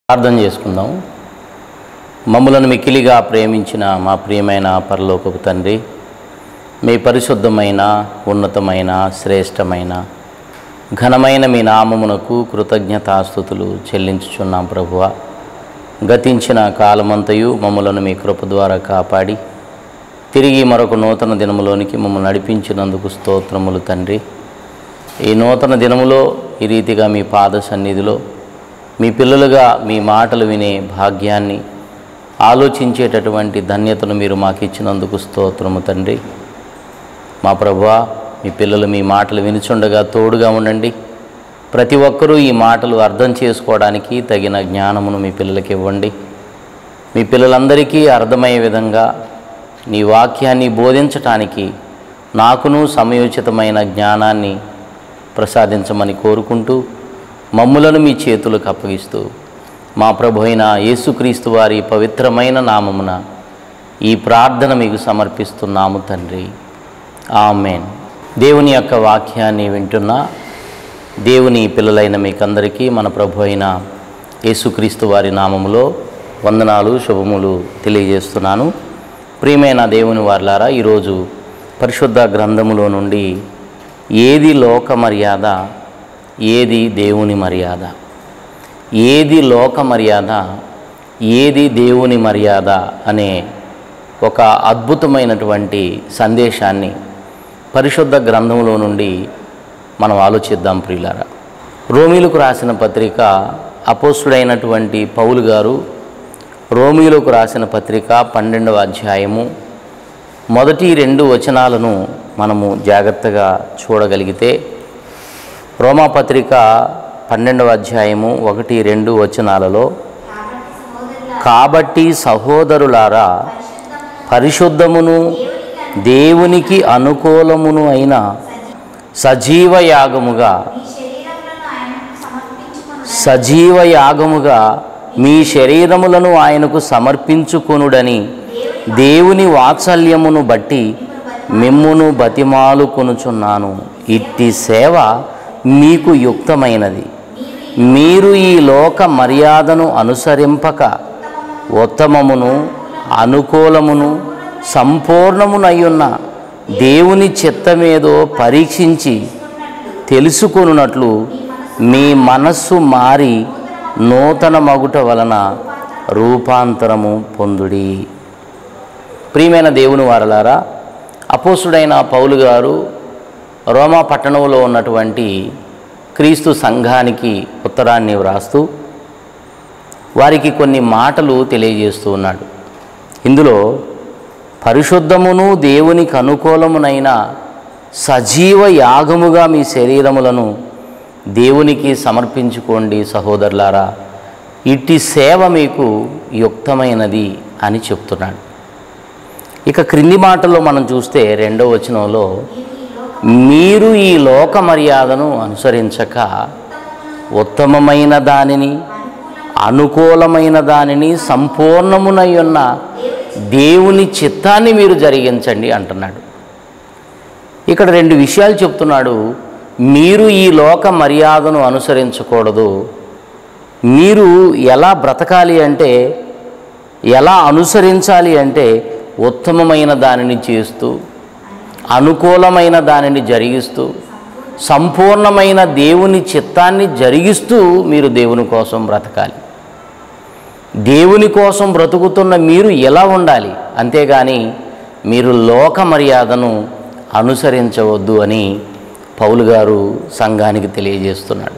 ప్రార్థన చేసుకుందాం మమ్మలను మిక్కిలిగా ప్రేమించిన మా ప్రియమైన పరలోకపు తండ్రి మీ పరిశుద్ధమైన ఉన్నతమైన శ్రేష్టమైన ఘనమైన మీ నామమునకు కృతజ్ఞతాస్థుతులు చెల్లించుచున్నాం ప్రభువ గతించిన కాలమంతయు మమ్మలను మీ కృప ద్వారా కాపాడి తిరిగి మరొక నూతన దినములోనికి మమ్మల్ని నడిపించినందుకు స్తోత్రములు తండ్రి ఈ నూతన దినములో ఈ రీతిగా మీ పాద సన్నిధిలో మీ పిల్లలుగా మీ మాటలు వినే భాగ్యాన్ని ఆలోచించేటటువంటి ధన్యతను మీరు మాకు ఇచ్చినందుకు స్తోత్రము తండ్రి మా ప్రభువా మీ పిల్లలు మీ మాటలు వినుచుండగా తోడుగా ఉండండి ప్రతి ఒక్కరూ ఈ మాటలు అర్థం చేసుకోవడానికి తగిన జ్ఞానమును మీ పిల్లలకి ఇవ్వండి మీ పిల్లలందరికీ అర్థమయ్యే విధంగా నీ వాక్యాన్ని బోధించటానికి నాకును సమయోచితమైన జ్ఞానాన్ని ప్రసాదించమని కోరుకుంటూ మమ్ములను మీ చేతులకు అప్పగిస్తూ మా ప్రభు అయిన యేసుక్రీస్తు వారి పవిత్రమైన నామమున ఈ ప్రార్థన మీకు సమర్పిస్తున్నాము తండ్రి ఆమెన్ దేవుని యొక్క వాక్యాన్ని వింటున్న దేవుని పిల్లలైన మీకందరికీ మన ప్రభు అయిన యేసుక్రీస్తు వారి నామములో వందనాలు శుభములు తెలియజేస్తున్నాను ప్రియమైన దేవుని వార్లారా ఈరోజు పరిశుద్ధ గ్రంథములో నుండి ఏది లోక మర్యాద ఏది దేవుని మర్యాద ఏది లోక మర్యాద ఏది దేవుని మర్యాద అనే ఒక అద్భుతమైనటువంటి సందేశాన్ని పరిశుద్ధ గ్రంథంలో నుండి మనం ఆలోచిద్దాం ప్రియులారా రోమిలకు రాసిన పత్రిక అపోస్తుడైనటువంటి పౌలు గారు రోమిలకు రాసిన పత్రిక పన్నెండవ అధ్యాయము మొదటి రెండు వచనాలను మనము జాగ్రత్తగా చూడగలిగితే రోమాపత్రిక పన్నెండవ అధ్యాయము ఒకటి రెండు వచనాలలో కాబట్టి సహోదరులారా పరిశుద్ధమును దేవునికి అనుకూలమును అయిన సజీవ యాగముగా సజీవ యాగముగా మీ శరీరములను ఆయనకు సమర్పించుకొనుడని దేవుని వాత్సల్యమును బట్టి మిమ్మును బతిమాలుకొనుచున్నాను ఇట్టి సేవ మీకు యుక్తమైనది మీరు ఈ లోక మర్యాదను అనుసరింపక ఉత్తమమును అనుకూలమును సంపూర్ణమునయ్యున్న దేవుని చిత్తమేదో పరీక్షించి తెలుసుకొనున్నట్లు మీ మనస్సు మారి నూతన మగుట వలన రూపాంతరము పొందుడి ప్రియమైన దేవుని వారలారా అపోసుడైన పౌలు గారు రోమా పట్టణంలో ఉన్నటువంటి క్రీస్తు సంఘానికి ఉత్తరాన్ని వ్రాస్తూ వారికి కొన్ని మాటలు తెలియజేస్తూ ఉన్నాడు ఇందులో పరిశుద్ధమును దేవునికి అనుకూలమునైన సజీవ యాగముగా మీ శరీరములను దేవునికి సమర్పించుకోండి సహోదరులారా ఇట్టి సేవ మీకు యుక్తమైనది అని చెప్తున్నాడు ఇక క్రింది మాటల్లో మనం చూస్తే రెండవ వచనంలో మీరు ఈ లోక మర్యాదను అనుసరించక ఉత్తమమైన దానిని అనుకూలమైన దానిని సంపూర్ణమునై ఉన్న దేవుని చిత్తాన్ని మీరు జరిగించండి అంటున్నాడు ఇక్కడ రెండు విషయాలు చెప్తున్నాడు మీరు ఈ లోక మర్యాదను అనుసరించకూడదు మీరు ఎలా బ్రతకాలి అంటే ఎలా అనుసరించాలి అంటే ఉత్తమమైన దానిని చేస్తూ అనుకూలమైన దానిని జరిగిస్తూ సంపూర్ణమైన దేవుని చిత్తాన్ని జరిగిస్తూ మీరు దేవుని కోసం బ్రతకాలి దేవుని కోసం బ్రతుకుతున్న మీరు ఎలా ఉండాలి అంతేగాని మీరు లోక మర్యాదను అనుసరించవద్దు అని పౌలు గారు సంఘానికి తెలియజేస్తున్నాడు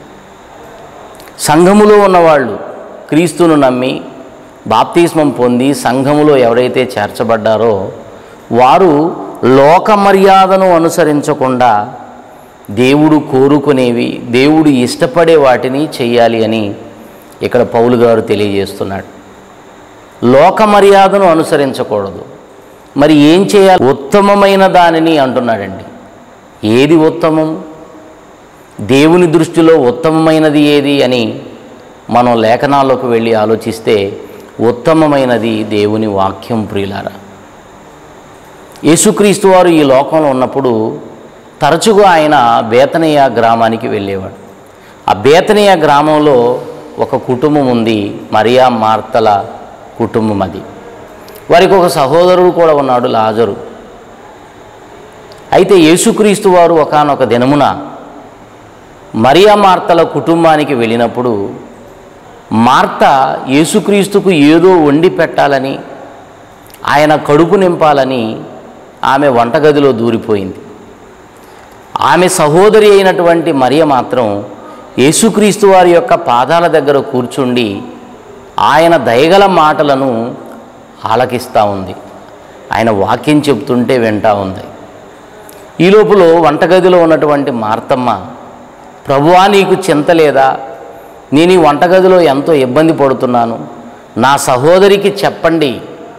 సంఘములో ఉన్నవాళ్ళు క్రీస్తును నమ్మి బాప్తిస్మం పొంది సంఘములో ఎవరైతే చేర్చబడ్డారో వారు లోక మర్యాదను అనుసరించకుండా దేవుడు కోరుకునేవి దేవుడు ఇష్టపడే వాటిని చెయ్యాలి అని ఇక్కడ పౌలు గారు తెలియజేస్తున్నాడు లోక మర్యాదను అనుసరించకూడదు మరి ఏం చేయాలి ఉత్తమమైన దానిని అంటున్నాడండి ఏది ఉత్తమం దేవుని దృష్టిలో ఉత్తమమైనది ఏది అని మనం లేఖనాల్లోకి వెళ్ళి ఆలోచిస్తే ఉత్తమమైనది దేవుని వాక్యం ప్రియులారా యేసుక్రీస్తు వారు ఈ లోకంలో ఉన్నప్పుడు తరచుగా ఆయన బేతనీయ గ్రామానికి వెళ్ళేవాడు ఆ బేతనీయ గ్రామంలో ఒక కుటుంబం ఉంది మరియా మార్తల కుటుంబం అది వారికి ఒక సహోదరుడు కూడా ఉన్నాడు లాజరు అయితే యేసుక్రీస్తు వారు ఒకానొక దినమున మరియా మార్తల కుటుంబానికి వెళ్ళినప్పుడు మార్త యేసుక్రీస్తుకు ఏదో వండి పెట్టాలని ఆయన కడుపు నింపాలని ఆమె వంటగదిలో దూరిపోయింది ఆమె సహోదరి అయినటువంటి మరియ మాత్రం యేసుక్రీస్తు వారి యొక్క పాదాల దగ్గర కూర్చుండి ఆయన దయగల మాటలను ఆలకిస్తూ ఉంది ఆయన వాక్యం చెప్తుంటే వింటా ఉంది ఈ లోపల వంటగదిలో ఉన్నటువంటి మార్తమ్మ ప్రభువా నీకు చింత లేదా నేను ఈ వంటగదిలో ఎంతో ఇబ్బంది పడుతున్నాను నా సహోదరికి చెప్పండి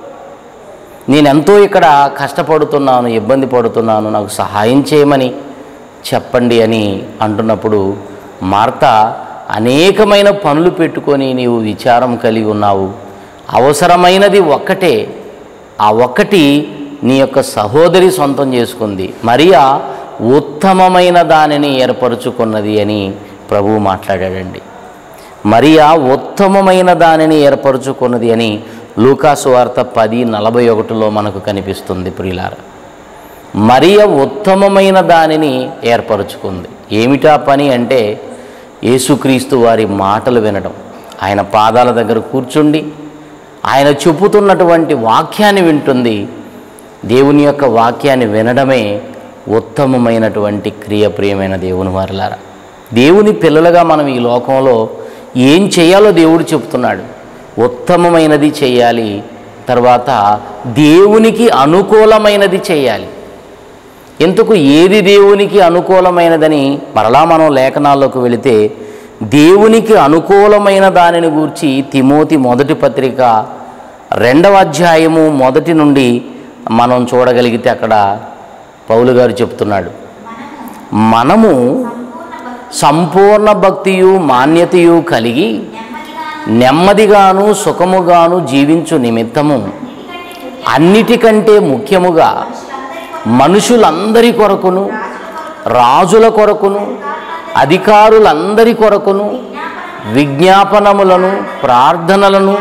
నేను ఎంతో ఇక్కడ కష్టపడుతున్నాను ఇబ్బంది పడుతున్నాను నాకు సహాయం చేయమని చెప్పండి అని అంటున్నప్పుడు మార్త అనేకమైన పనులు పెట్టుకొని నీవు విచారం కలిగి ఉన్నావు అవసరమైనది ఒక్కటే ఆ ఒక్కటి నీ యొక్క సహోదరి సొంతం చేసుకుంది మరియా ఉత్తమమైన దానిని ఏర్పరచుకున్నది అని ప్రభువు మాట్లాడాడండి మరియా ఉత్తమమైన దానిని ఏర్పరచుకున్నది అని లూకాసు వార్త పది నలభై ఒకటిలో మనకు కనిపిస్తుంది ప్రియులార మరియ ఉత్తమమైన దానిని ఏర్పరచుకుంది ఏమిటా పని అంటే యేసుక్రీస్తు వారి మాటలు వినడం ఆయన పాదాల దగ్గర కూర్చుండి ఆయన చెప్పుతున్నటువంటి వాక్యాన్ని వింటుంది దేవుని యొక్క వాక్యాన్ని వినడమే ఉత్తమమైనటువంటి క్రియ ప్రియమైన దేవుని వారిలారా దేవుని పిల్లలుగా మనం ఈ లోకంలో ఏం చేయాలో దేవుడు చెప్తున్నాడు ఉత్తమమైనది చేయాలి తర్వాత దేవునికి అనుకూలమైనది చేయాలి ఎందుకు ఏది దేవునికి అనుకూలమైనదని మరలా మనం లేఖనాల్లోకి వెళితే దేవునికి అనుకూలమైన దానిని గూర్చి తిమోతి మొదటి పత్రిక రెండవ అధ్యాయము మొదటి నుండి మనం చూడగలిగితే అక్కడ పౌలు గారు చెప్తున్నాడు మనము సంపూర్ణ భక్తియు మాన్యతయు కలిగి నెమ్మదిగాను సుఖముగాను జీవించు నిమిత్తము అన్నిటికంటే ముఖ్యముగా మనుషులందరి కొరకును రాజుల కొరకును అధికారులందరి కొరకును విజ్ఞాపనములను ప్రార్థనలను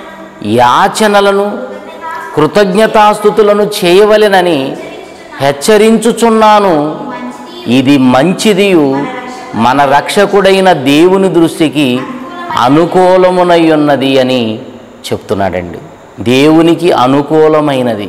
యాచనలను కృతజ్ఞతాస్థుతులను చేయవలెనని హెచ్చరించుచున్నాను ఇది మంచిదియు మన రక్షకుడైన దేవుని దృష్టికి అనుకూలమునై ఉన్నది అని చెప్తున్నాడండి దేవునికి అనుకూలమైనది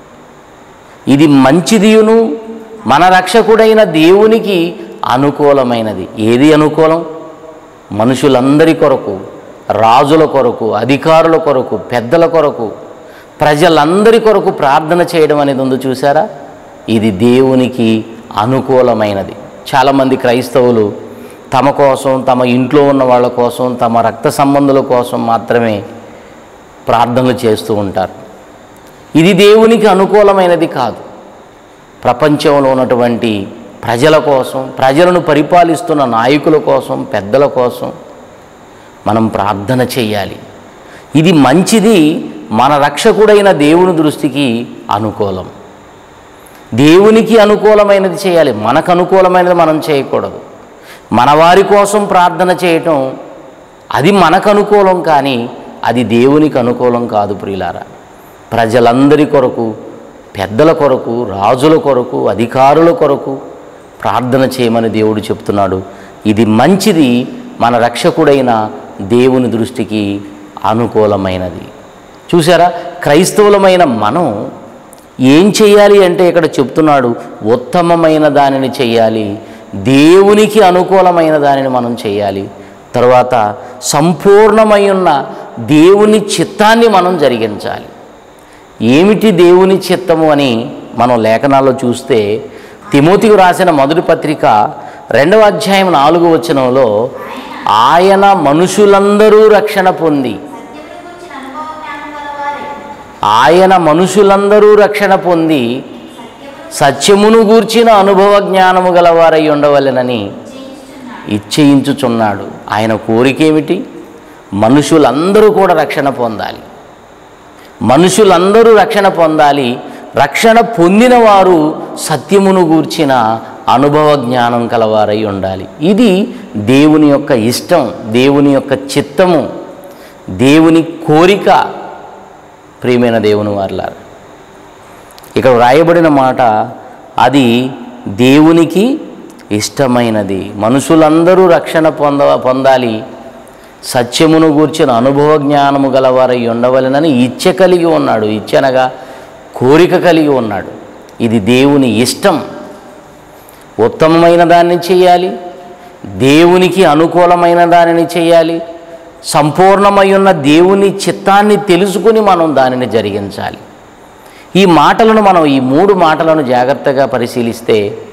ఇది మంచిదియును మన రక్షకుడైన దేవునికి అనుకూలమైనది ఏది అనుకూలం మనుషులందరి కొరకు రాజుల కొరకు అధికారుల కొరకు పెద్దల కొరకు ప్రజలందరి కొరకు ప్రార్థన చేయడం అనేది ఉందో చూసారా ఇది దేవునికి అనుకూలమైనది చాలామంది క్రైస్తవులు తమ కోసం తమ ఇంట్లో ఉన్న వాళ్ళ కోసం తమ రక్త సంబంధుల కోసం మాత్రమే ప్రార్థనలు చేస్తూ ఉంటారు ఇది దేవునికి అనుకూలమైనది కాదు ప్రపంచంలో ఉన్నటువంటి ప్రజల కోసం ప్రజలను పరిపాలిస్తున్న నాయకుల కోసం పెద్దల కోసం మనం ప్రార్థన చేయాలి ఇది మంచిది మన రక్షకుడైన దేవుని దృష్టికి అనుకూలం దేవునికి అనుకూలమైనది చేయాలి మనకు అనుకూలమైనది మనం చేయకూడదు మన వారి కోసం ప్రార్థన చేయటం అది మనకు అనుకూలం కానీ అది దేవునికి అనుకూలం కాదు ప్రియులారా ప్రజలందరి కొరకు పెద్దల కొరకు రాజుల కొరకు అధికారుల కొరకు ప్రార్థన చేయమని దేవుడు చెప్తున్నాడు ఇది మంచిది మన రక్షకుడైన దేవుని దృష్టికి అనుకూలమైనది చూసారా క్రైస్తవులమైన మనం ఏం చేయాలి అంటే ఇక్కడ చెప్తున్నాడు ఉత్తమమైన దానిని చేయాలి దేవునికి అనుకూలమైన దానిని మనం చేయాలి తర్వాత సంపూర్ణమై ఉన్న దేవుని చిత్తాన్ని మనం జరిగించాలి ఏమిటి దేవుని చిత్తము అని మనం లేఖనాల్లో చూస్తే తిమోతికి రాసిన మొదటి పత్రిక రెండవ అధ్యాయం నాలుగు వచనంలో ఆయన మనుషులందరూ రక్షణ పొంది ఆయన మనుషులందరూ రక్షణ పొంది సత్యమును గూర్చిన అనుభవ జ్ఞానము గలవారై ఉండవలెనని ఇచ్చయించుచున్నాడు ఆయన కోరికేమిటి మనుషులందరూ కూడా రక్షణ పొందాలి మనుషులందరూ రక్షణ పొందాలి రక్షణ పొందిన వారు సత్యమును గూర్చిన అనుభవ జ్ఞానం కలవారై ఉండాలి ఇది దేవుని యొక్క ఇష్టం దేవుని యొక్క చిత్తము దేవుని కోరిక ప్రియమైన దేవుని వారిలారా ఇక్కడ వ్రాయబడిన మాట అది దేవునికి ఇష్టమైనది మనుషులందరూ రక్షణ పొంద పొందాలి సత్యమును గూర్చిన అనుభవ జ్ఞానము గలవారై ఉండవలెనని ఇచ్చ కలిగి ఉన్నాడు ఇచ్చనగా కోరిక కలిగి ఉన్నాడు ఇది దేవుని ఇష్టం ఉత్తమమైన దాన్ని చేయాలి దేవునికి అనుకూలమైన దానిని చేయాలి సంపూర్ణమై ఉన్న దేవుని చిత్తాన్ని తెలుసుకుని మనం దానిని జరిగించాలి ఈ మాటలను మనం ఈ మూడు మాటలను జాగ్రత్తగా పరిశీలిస్తే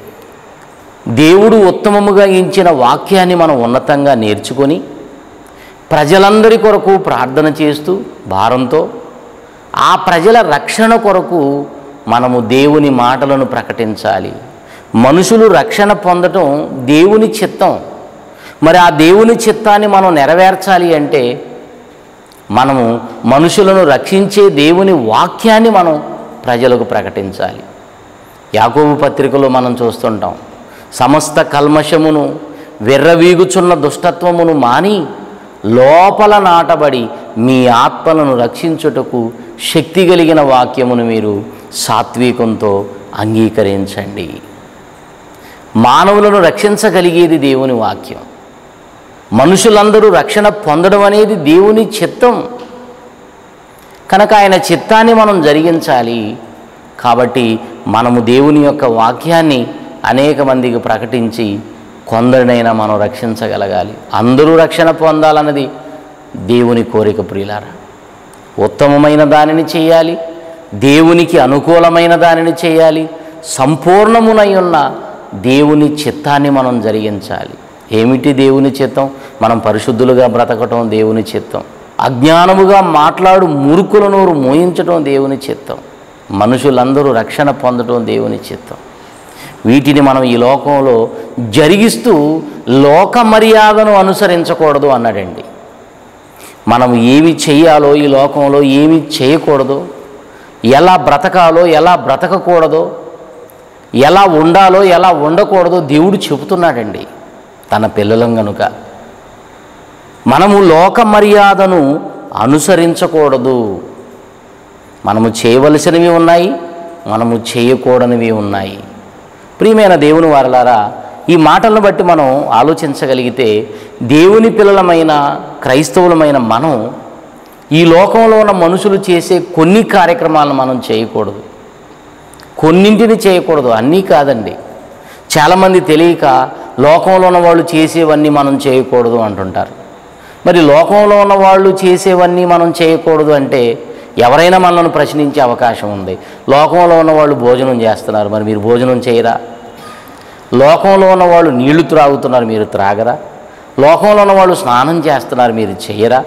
దేవుడు ఉత్తమముగా ఇచ్చిన వాక్యాన్ని మనం ఉన్నతంగా నేర్చుకొని ప్రజలందరి కొరకు ప్రార్థన చేస్తూ భారంతో ఆ ప్రజల రక్షణ కొరకు మనము దేవుని మాటలను ప్రకటించాలి మనుషులు రక్షణ పొందటం దేవుని చిత్తం మరి ఆ దేవుని చిత్తాన్ని మనం నెరవేర్చాలి అంటే మనము మనుషులను రక్షించే దేవుని వాక్యాన్ని మనం ప్రజలకు ప్రకటించాలి యాకోబు పత్రికలో మనం చూస్తుంటాం సమస్త కల్మషమును వెర్రవీగుచున్న దుష్టత్వమును మాని లోపల నాటబడి మీ ఆత్మలను రక్షించుటకు శక్తి కలిగిన వాక్యమును మీరు సాత్వికంతో అంగీకరించండి మానవులను రక్షించగలిగేది దేవుని వాక్యం మనుషులందరూ రక్షణ పొందడం అనేది దేవుని చిత్తం కనుక ఆయన చిత్తాన్ని మనం జరిగించాలి కాబట్టి మనము దేవుని యొక్క వాక్యాన్ని అనేక మందికి ప్రకటించి కొందరినైనా మనం రక్షించగలగాలి అందరూ రక్షణ పొందాలన్నది దేవుని కోరిక ప్రియులారా ఉత్తమమైన దానిని చేయాలి దేవునికి అనుకూలమైన దానిని చేయాలి సంపూర్ణమునై ఉన్న దేవుని చిత్తాన్ని మనం జరిగించాలి ఏమిటి దేవుని చిత్తం మనం పరిశుద్ధులుగా బ్రతకటం దేవుని చిత్తం అజ్ఞానముగా మాట్లాడు మూర్ఖుల నోరు మోయించటం దేవుని చిత్తం మనుషులందరూ రక్షణ పొందటం దేవుని చిత్తం వీటిని మనం ఈ లోకంలో జరిగిస్తూ లోక మర్యాదను అనుసరించకూడదు అన్నాడండి మనం ఏమి చేయాలో ఈ లోకంలో ఏమి చేయకూడదో ఎలా బ్రతకాలో ఎలా బ్రతకకూడదో ఎలా ఉండాలో ఎలా ఉండకూడదో దేవుడు చెబుతున్నాడండి తన పిల్లలం గనుక మనము లోక మర్యాదను అనుసరించకూడదు మనము చేయవలసినవి ఉన్నాయి మనము చేయకూడనివి ఉన్నాయి ప్రియమైన దేవుని వారలారా ఈ మాటలను బట్టి మనం ఆలోచించగలిగితే దేవుని పిల్లలమైన క్రైస్తవులమైన మనం ఈ లోకంలో ఉన్న మనుషులు చేసే కొన్ని కార్యక్రమాలను మనం చేయకూడదు కొన్నింటిని చేయకూడదు అన్నీ కాదండి చాలామంది తెలియక లోకంలో ఉన్న వాళ్ళు చేసేవన్నీ మనం చేయకూడదు అంటుంటారు మరి లోకంలో ఉన్న వాళ్ళు చేసేవన్నీ మనం చేయకూడదు అంటే ఎవరైనా మనల్ని ప్రశ్నించే అవకాశం ఉంది లోకంలో ఉన్న వాళ్ళు భోజనం చేస్తున్నారు మరి మీరు భోజనం చేయరా లోకంలో ఉన్న వాళ్ళు నీళ్లు త్రాగుతున్నారు మీరు త్రాగరా లోకంలో ఉన్న వాళ్ళు స్నానం చేస్తున్నారు మీరు చేయరా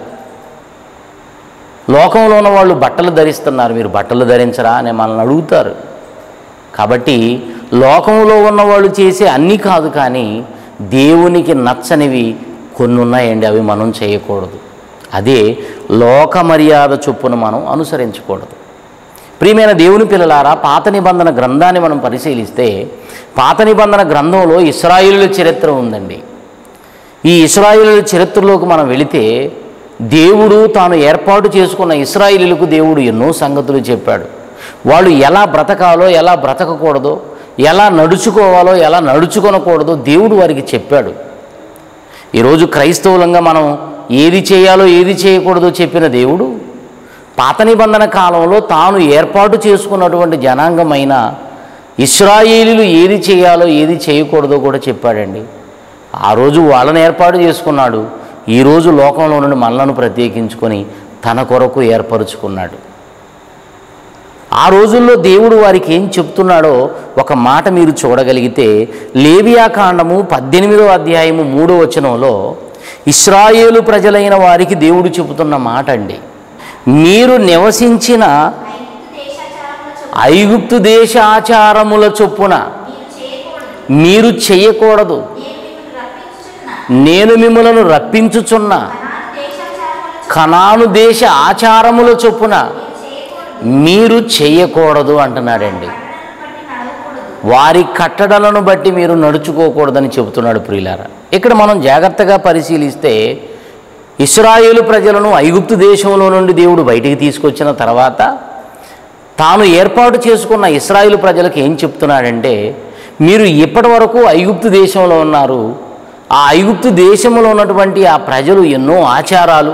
లోకంలో ఉన్న వాళ్ళు బట్టలు ధరిస్తున్నారు మీరు బట్టలు ధరించరా అని మనల్ని అడుగుతారు కాబట్టి లోకంలో ఉన్నవాళ్ళు చేసే అన్నీ కాదు కానీ దేవునికి నచ్చనివి కొన్ని ఉన్నాయండి అవి మనం చేయకూడదు అదే లోక మర్యాద చొప్పున మనం అనుసరించకూడదు ప్రియమైన దేవుని పిల్లలారా పాత నిబంధన గ్రంథాన్ని మనం పరిశీలిస్తే పాత నిబంధన గ్రంథంలో ఇస్రాయిలుల చరిత్ర ఉందండి ఈ ఇస్రాయిలుల చరిత్రలోకి మనం వెళితే దేవుడు తాను ఏర్పాటు చేసుకున్న ఇస్రాయిలీలకు దేవుడు ఎన్నో సంగతులు చెప్పాడు వాళ్ళు ఎలా బ్రతకాలో ఎలా బ్రతకకూడదో ఎలా నడుచుకోవాలో ఎలా నడుచుకొనకూడదో దేవుడు వారికి చెప్పాడు ఈరోజు క్రైస్తవులంగా మనం ఏది చేయాలో ఏది చేయకూడదో చెప్పిన దేవుడు పాత నిబంధన కాలంలో తాను ఏర్పాటు చేసుకున్నటువంటి జనాంగమైన ఇస్రాయేలీలు ఏది చేయాలో ఏది చేయకూడదో కూడా చెప్పాడండి ఆ రోజు వాళ్ళని ఏర్పాటు చేసుకున్నాడు ఈరోజు లోకంలో నుండి మనలను ప్రత్యేకించుకొని తన కొరకు ఏర్పరుచుకున్నాడు ఆ రోజుల్లో దేవుడు వారికి ఏం చెప్తున్నాడో ఒక మాట మీరు చూడగలిగితే లేవియా కాండము పద్దెనిమిదో అధ్యాయము మూడో వచనంలో ఇస్రాయేలు ప్రజలైన వారికి దేవుడు చెబుతున్న మాట అండి మీరు నివసించిన ఐగుప్తు దేశ ఆచారముల చొప్పున మీరు చేయకూడదు నేను మిమ్మలను రప్పించుచున్న కనాను దేశ ఆచారముల చొప్పున మీరు చేయకూడదు అంటున్నాడండి వారి కట్టడలను బట్టి మీరు నడుచుకోకూడదని చెబుతున్నాడు ప్రియులారా ఇక్కడ మనం జాగ్రత్తగా పరిశీలిస్తే ఇస్రాయేలు ప్రజలను ఐగుప్తు దేశంలో నుండి దేవుడు బయటికి తీసుకొచ్చిన తర్వాత తాను ఏర్పాటు చేసుకున్న ఇస్రాయేలు ప్రజలకు ఏం చెప్తున్నాడంటే మీరు ఇప్పటి వరకు ఐగుప్తు దేశంలో ఉన్నారు ఆ ఐగుప్తు దేశంలో ఉన్నటువంటి ఆ ప్రజలు ఎన్నో ఆచారాలు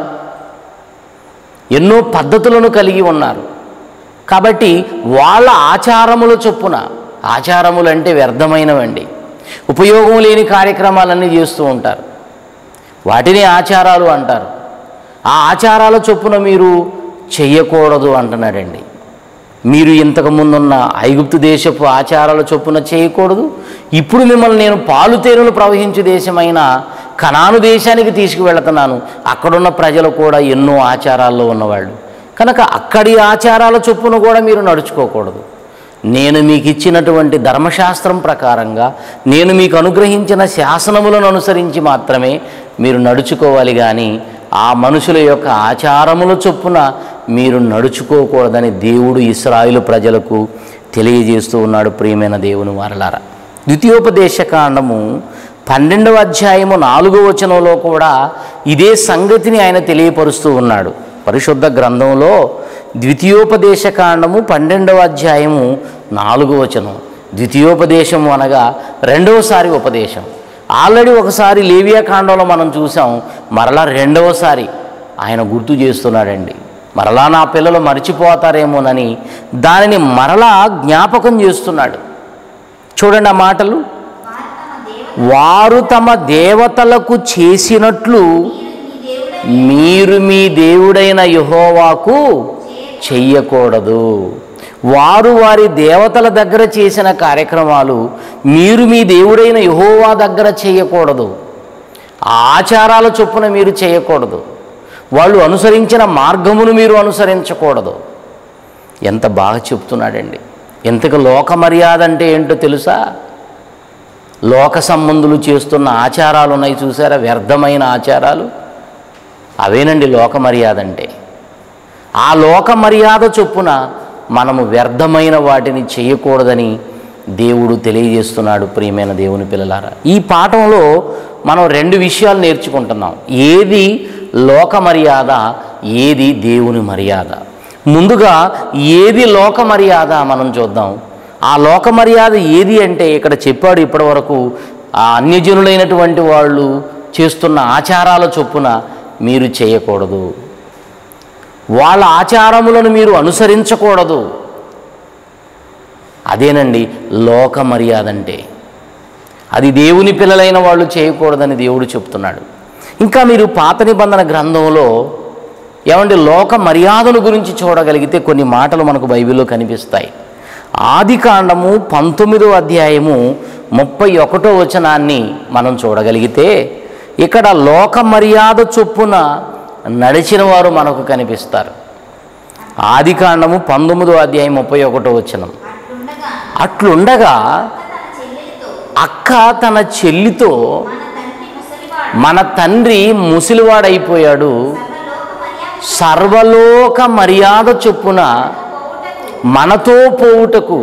ఎన్నో పద్ధతులను కలిగి ఉన్నారు కాబట్టి వాళ్ళ ఆచారముల చొప్పున ఆచారములు అంటే వ్యర్థమైనవండి ఉపయోగం లేని కార్యక్రమాలన్నీ చేస్తూ ఉంటారు వాటిని ఆచారాలు అంటారు ఆ ఆచారాల చొప్పున మీరు చెయ్యకూడదు అంటున్నాడండి మీరు ఇంతకు ముందున్న ఐగుప్తు దేశపు ఆచారాల చొప్పున చేయకూడదు ఇప్పుడు మిమ్మల్ని నేను పాలు తేనెలు ప్రవహించు దేశమైన కనాను దేశానికి తీసుకువెళుతున్నాను అక్కడున్న ప్రజలు కూడా ఎన్నో ఆచారాల్లో ఉన్నవాళ్ళు కనుక అక్కడి ఆచారాల చొప్పున కూడా మీరు నడుచుకోకూడదు నేను మీకు ఇచ్చినటువంటి ధర్మశాస్త్రం ప్రకారంగా నేను మీకు అనుగ్రహించిన శాసనములను అనుసరించి మాత్రమే మీరు నడుచుకోవాలి కానీ ఆ మనుషుల యొక్క ఆచారముల చొప్పున మీరు నడుచుకోకూడదని దేవుడు ఇస్రాయిలు ప్రజలకు తెలియజేస్తూ ఉన్నాడు ప్రియమైన దేవుని వారలారా ద్వితీయోపదేశ కాండము పన్నెండవ అధ్యాయము నాలుగో వచనంలో కూడా ఇదే సంగతిని ఆయన తెలియపరుస్తూ ఉన్నాడు పరిశుద్ధ గ్రంథంలో ద్వితీయోపదేశ కాండము పన్నెండవ అధ్యాయము నాలుగో వచనం ద్వితీయోపదేశము అనగా రెండవసారి ఉపదేశం ఆల్రెడీ ఒకసారి లేవియా కాండంలో మనం చూసాం మరలా రెండవసారి ఆయన గుర్తు చేస్తున్నాడండి మరలా నా పిల్లలు మర్చిపోతారేమోనని దానిని మరలా జ్ఞాపకం చేస్తున్నాడు చూడండి ఆ మాటలు వారు తమ దేవతలకు చేసినట్లు మీరు మీ దేవుడైన యహోవాకు చెయ్యకూడదు వారు వారి దేవతల దగ్గర చేసిన కార్యక్రమాలు మీరు మీ దేవుడైన యహోవా దగ్గర చేయకూడదు ఆ ఆచారాల చొప్పున మీరు చేయకూడదు వాళ్ళు అనుసరించిన మార్గమును మీరు అనుసరించకూడదు ఎంత బాగా చెప్తున్నాడండి ఎంతకు లోక మర్యాద అంటే ఏంటో తెలుసా లోక సంబంధులు చేస్తున్న ఆచారాలు ఉన్నాయి చూసారా వ్యర్థమైన ఆచారాలు అవేనండి లోక మర్యాద అంటే ఆ లోక మర్యాద చొప్పున మనము వ్యర్థమైన వాటిని చేయకూడదని దేవుడు తెలియజేస్తున్నాడు ప్రియమైన దేవుని పిల్లలారా ఈ పాఠంలో మనం రెండు విషయాలు నేర్చుకుంటున్నాం ఏది లోక మర్యాద ఏది దేవుని మర్యాద ముందుగా ఏది లోక మర్యాద మనం చూద్దాం ఆ లోక మర్యాద ఏది అంటే ఇక్కడ చెప్పాడు ఇప్పటివరకు ఆ అన్యజనులైనటువంటి వాళ్ళు చేస్తున్న ఆచారాల చొప్పున మీరు చేయకూడదు వాళ్ళ ఆచారములను మీరు అనుసరించకూడదు అదేనండి లోక మర్యాద అంటే అది దేవుని పిల్లలైన వాళ్ళు చేయకూడదని దేవుడు చెప్తున్నాడు ఇంకా మీరు పాత నిబంధన గ్రంథంలో ఏమంటే లోక మర్యాదల గురించి చూడగలిగితే కొన్ని మాటలు మనకు బైబిల్లో కనిపిస్తాయి ఆది కాండము పంతొమ్మిదో అధ్యాయము ముప్పై ఒకటో వచనాన్ని మనం చూడగలిగితే ఇక్కడ లోక మర్యాద చొప్పున నడిచిన వారు మనకు కనిపిస్తారు ఆది కాండము పంతొమ్మిదో అధ్యాయం ముప్పై ఒకటో వచనం అట్లుండగా అట్లుండగా తన చెల్లెలితో అక్క తన చెల్లితో మన తండ్రి మన తండ్రి ముసలివాడు ముసిలివాడైపోయాడు సర్వలోక సర్వలోక మర్యాద మర్యాద చొప్పున పోవుటకు మనతో పోవుటకు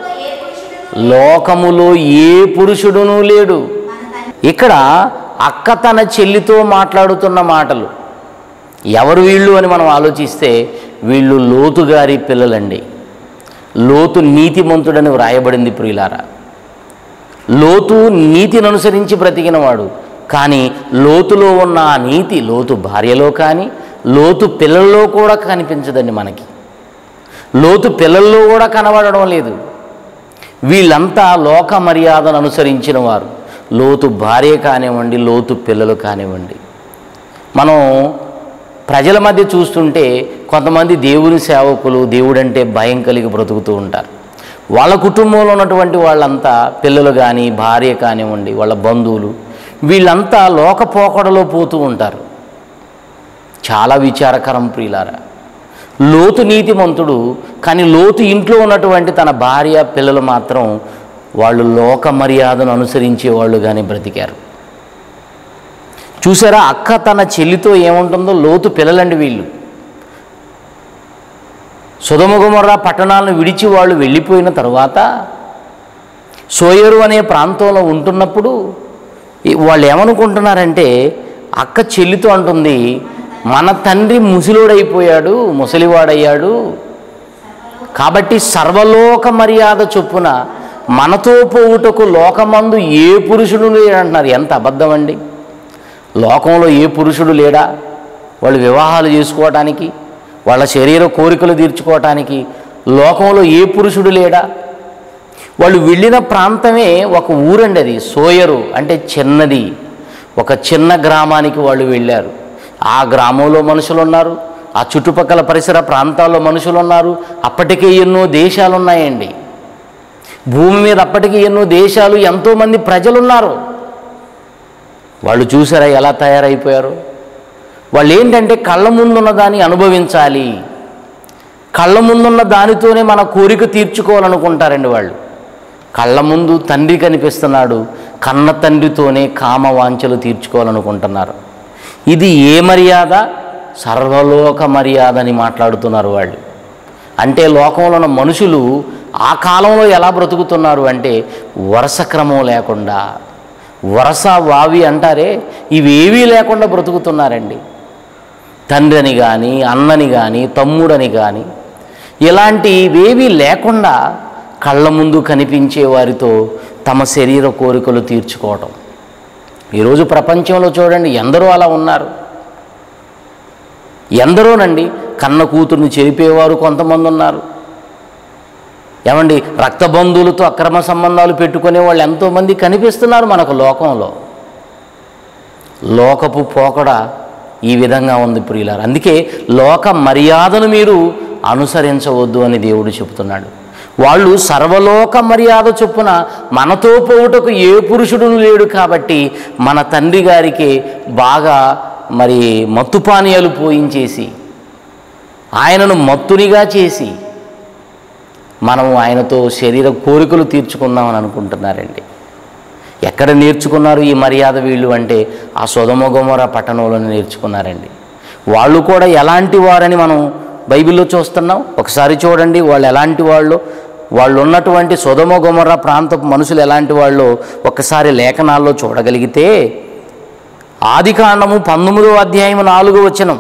లోకంలో ఏ పురుషుడు లోకములో ఏ పురుషుడునూ లేడు మన తండ్రి ఇక్కడ అక్క తన చెల్లితో మాట్లాడుతున్న మాటలు ఎవరు వీళ్ళు అని మనం ఆలోచిస్తే వీళ్ళు లోతు గారి పిల్లలండి లోతు నీతిమంతుడని వ్రాయబడింది ప్రియులారా లోతు నీతిని అనుసరించి బ్రతికినవాడు కానీ లోతులో ఉన్న ఆ నీతి లోతు భార్యలో కానీ లోతు పిల్లల్లో కూడా కనిపించదండి మనకి లోతు పిల్లల్లో కూడా కనబడడం లేదు వీళ్ళంతా లోక మర్యాదను అనుసరించిన వారు లోతు భార్య కానివ్వండి లోతు పిల్లలు కానివ్వండి మనం ప్రజల మధ్య చూస్తుంటే కొంతమంది దేవుని సేవకులు దేవుడంటే భయం కలిగి బ్రతుకుతూ ఉంటారు వాళ్ళ కుటుంబంలో ఉన్నటువంటి వాళ్ళంతా పిల్లలు కానీ భార్య కానివ్వండి వాళ్ళ బంధువులు వీళ్ళంతా లోకపోకడలో పోతూ ఉంటారు చాలా విచారకరం ప్రియులారా లోతు నీతిమంతుడు కానీ లోతు ఇంట్లో ఉన్నటువంటి తన భార్య పిల్లలు మాత్రం వాళ్ళు లోక మర్యాదను అనుసరించే వాళ్ళు కానీ బ్రతికారు చూసారా అక్క తన చెల్లితో ఏముంటుందో లోతు పిల్లలండి వీళ్ళు సుధముగుమర్ర పట్టణాలను విడిచి వాళ్ళు వెళ్ళిపోయిన తర్వాత సోయరు అనే ప్రాంతంలో ఉంటున్నప్పుడు ఈ- వాళ్ళు ఏమనుకుంటున్నారంటే అక్క చెల్లితో అంటుంది మన తండ్రి ముసలుడైపోయాడు ముసలివాడయ్యాడు కాబట్టి సర్వలోక మర్యాద చొప్పున మనతో పోవుటకు లోకమందు ఏ పురుషుడు లేడంటున్నారు ఎంత అబద్ధం అండి లోకంలో ఏ పురుషుడు లేడా వాళ్ళు వివాహాలు చేసుకోవటానికి వాళ్ళ శరీర కోరికలు తీర్చుకోవటానికి లోకంలో ఏ పురుషుడు లేడా వాళ్ళు వెళ్ళిన ప్రాంతమే ఒక ఊరండి అది సోయరు అంటే చిన్నది ఒక చిన్న గ్రామానికి వాళ్ళు వెళ్ళారు ఆ గ్రామంలో మనుషులు ఉన్నారు ఆ చుట్టుపక్కల పరిసర ప్రాంతాల్లో మనుషులు ఉన్నారు అప్పటికే ఎన్నో దేశాలు ఉన్నాయండి భూమి మీద అప్పటికి ఎన్నో దేశాలు ఎంతోమంది ప్రజలు ఉన్నారు వాళ్ళు చూసారా ఎలా తయారైపోయారు వాళ్ళు ఏంటంటే కళ్ళ ముందున్న దాన్ని అనుభవించాలి కళ్ళ ముందున్న దానితోనే మన కోరిక తీర్చుకోవాలనుకుంటారండి వాళ్ళు కళ్ళ ముందు తండ్రి కనిపిస్తున్నాడు కన్న తండ్రితోనే కామ వాంఛలు తీర్చుకోవాలనుకుంటున్నారు ఇది ఏ మర్యాద సర్వలోక మర్యాద అని మాట్లాడుతున్నారు వాళ్ళు అంటే లోకంలో ఉన్న మనుషులు ఆ కాలంలో ఎలా బ్రతుకుతున్నారు అంటే వరుస క్రమం లేకుండా వరస వావి అంటారే ఇవేవీ లేకుండా బ్రతుకుతున్నారండి తండ్రిని కానీ అన్నని కానీ తమ్ముడని కానీ ఇలాంటివేవీ లేకుండా కళ్ళ ముందు కనిపించే వారితో తమ శరీర కోరికలు తీర్చుకోవటం ఈరోజు ప్రపంచంలో చూడండి ఎందరో అలా ఉన్నారు ఎందరోనండి కన్న కూతుర్ని చెరిపేవారు కొంతమంది ఉన్నారు ఏమండి రక్త బంధువులతో అక్రమ సంబంధాలు పెట్టుకునే వాళ్ళు ఎంతోమంది కనిపిస్తున్నారు మనకు లోకంలో లోకపు పోకడ ఈ విధంగా ఉంది ప్రియులారు అందుకే లోక మర్యాదను మీరు అనుసరించవద్దు అని దేవుడు చెబుతున్నాడు వాళ్ళు సర్వలోక మర్యాద చొప్పున మనతో పోవుటకు ఏ పురుషుడు లేడు కాబట్టి మన తండ్రి గారికి బాగా మరి మత్తు పానీయాలు పోయించేసి ఆయనను మత్తునిగా చేసి మనము ఆయనతో శరీర కోరికలు తీర్చుకుందామని అనుకుంటున్నారండి ఎక్కడ నేర్చుకున్నారు ఈ మర్యాద వీళ్ళు అంటే ఆ సొదమొగమర పట్టణంలోనే నేర్చుకున్నారండి వాళ్ళు కూడా ఎలాంటి వారని మనం బైబిల్లో చూస్తున్నాం ఒకసారి చూడండి వాళ్ళు ఎలాంటి వాళ్ళు వాళ్ళు ఉన్నటువంటి సొదమొగమర ప్రాంతపు మనుషులు ఎలాంటి వాళ్ళు ఒకసారి లేఖనాల్లో చూడగలిగితే ఆది కాండము పంతొమ్మిదో అధ్యాయం నాలుగో వచనం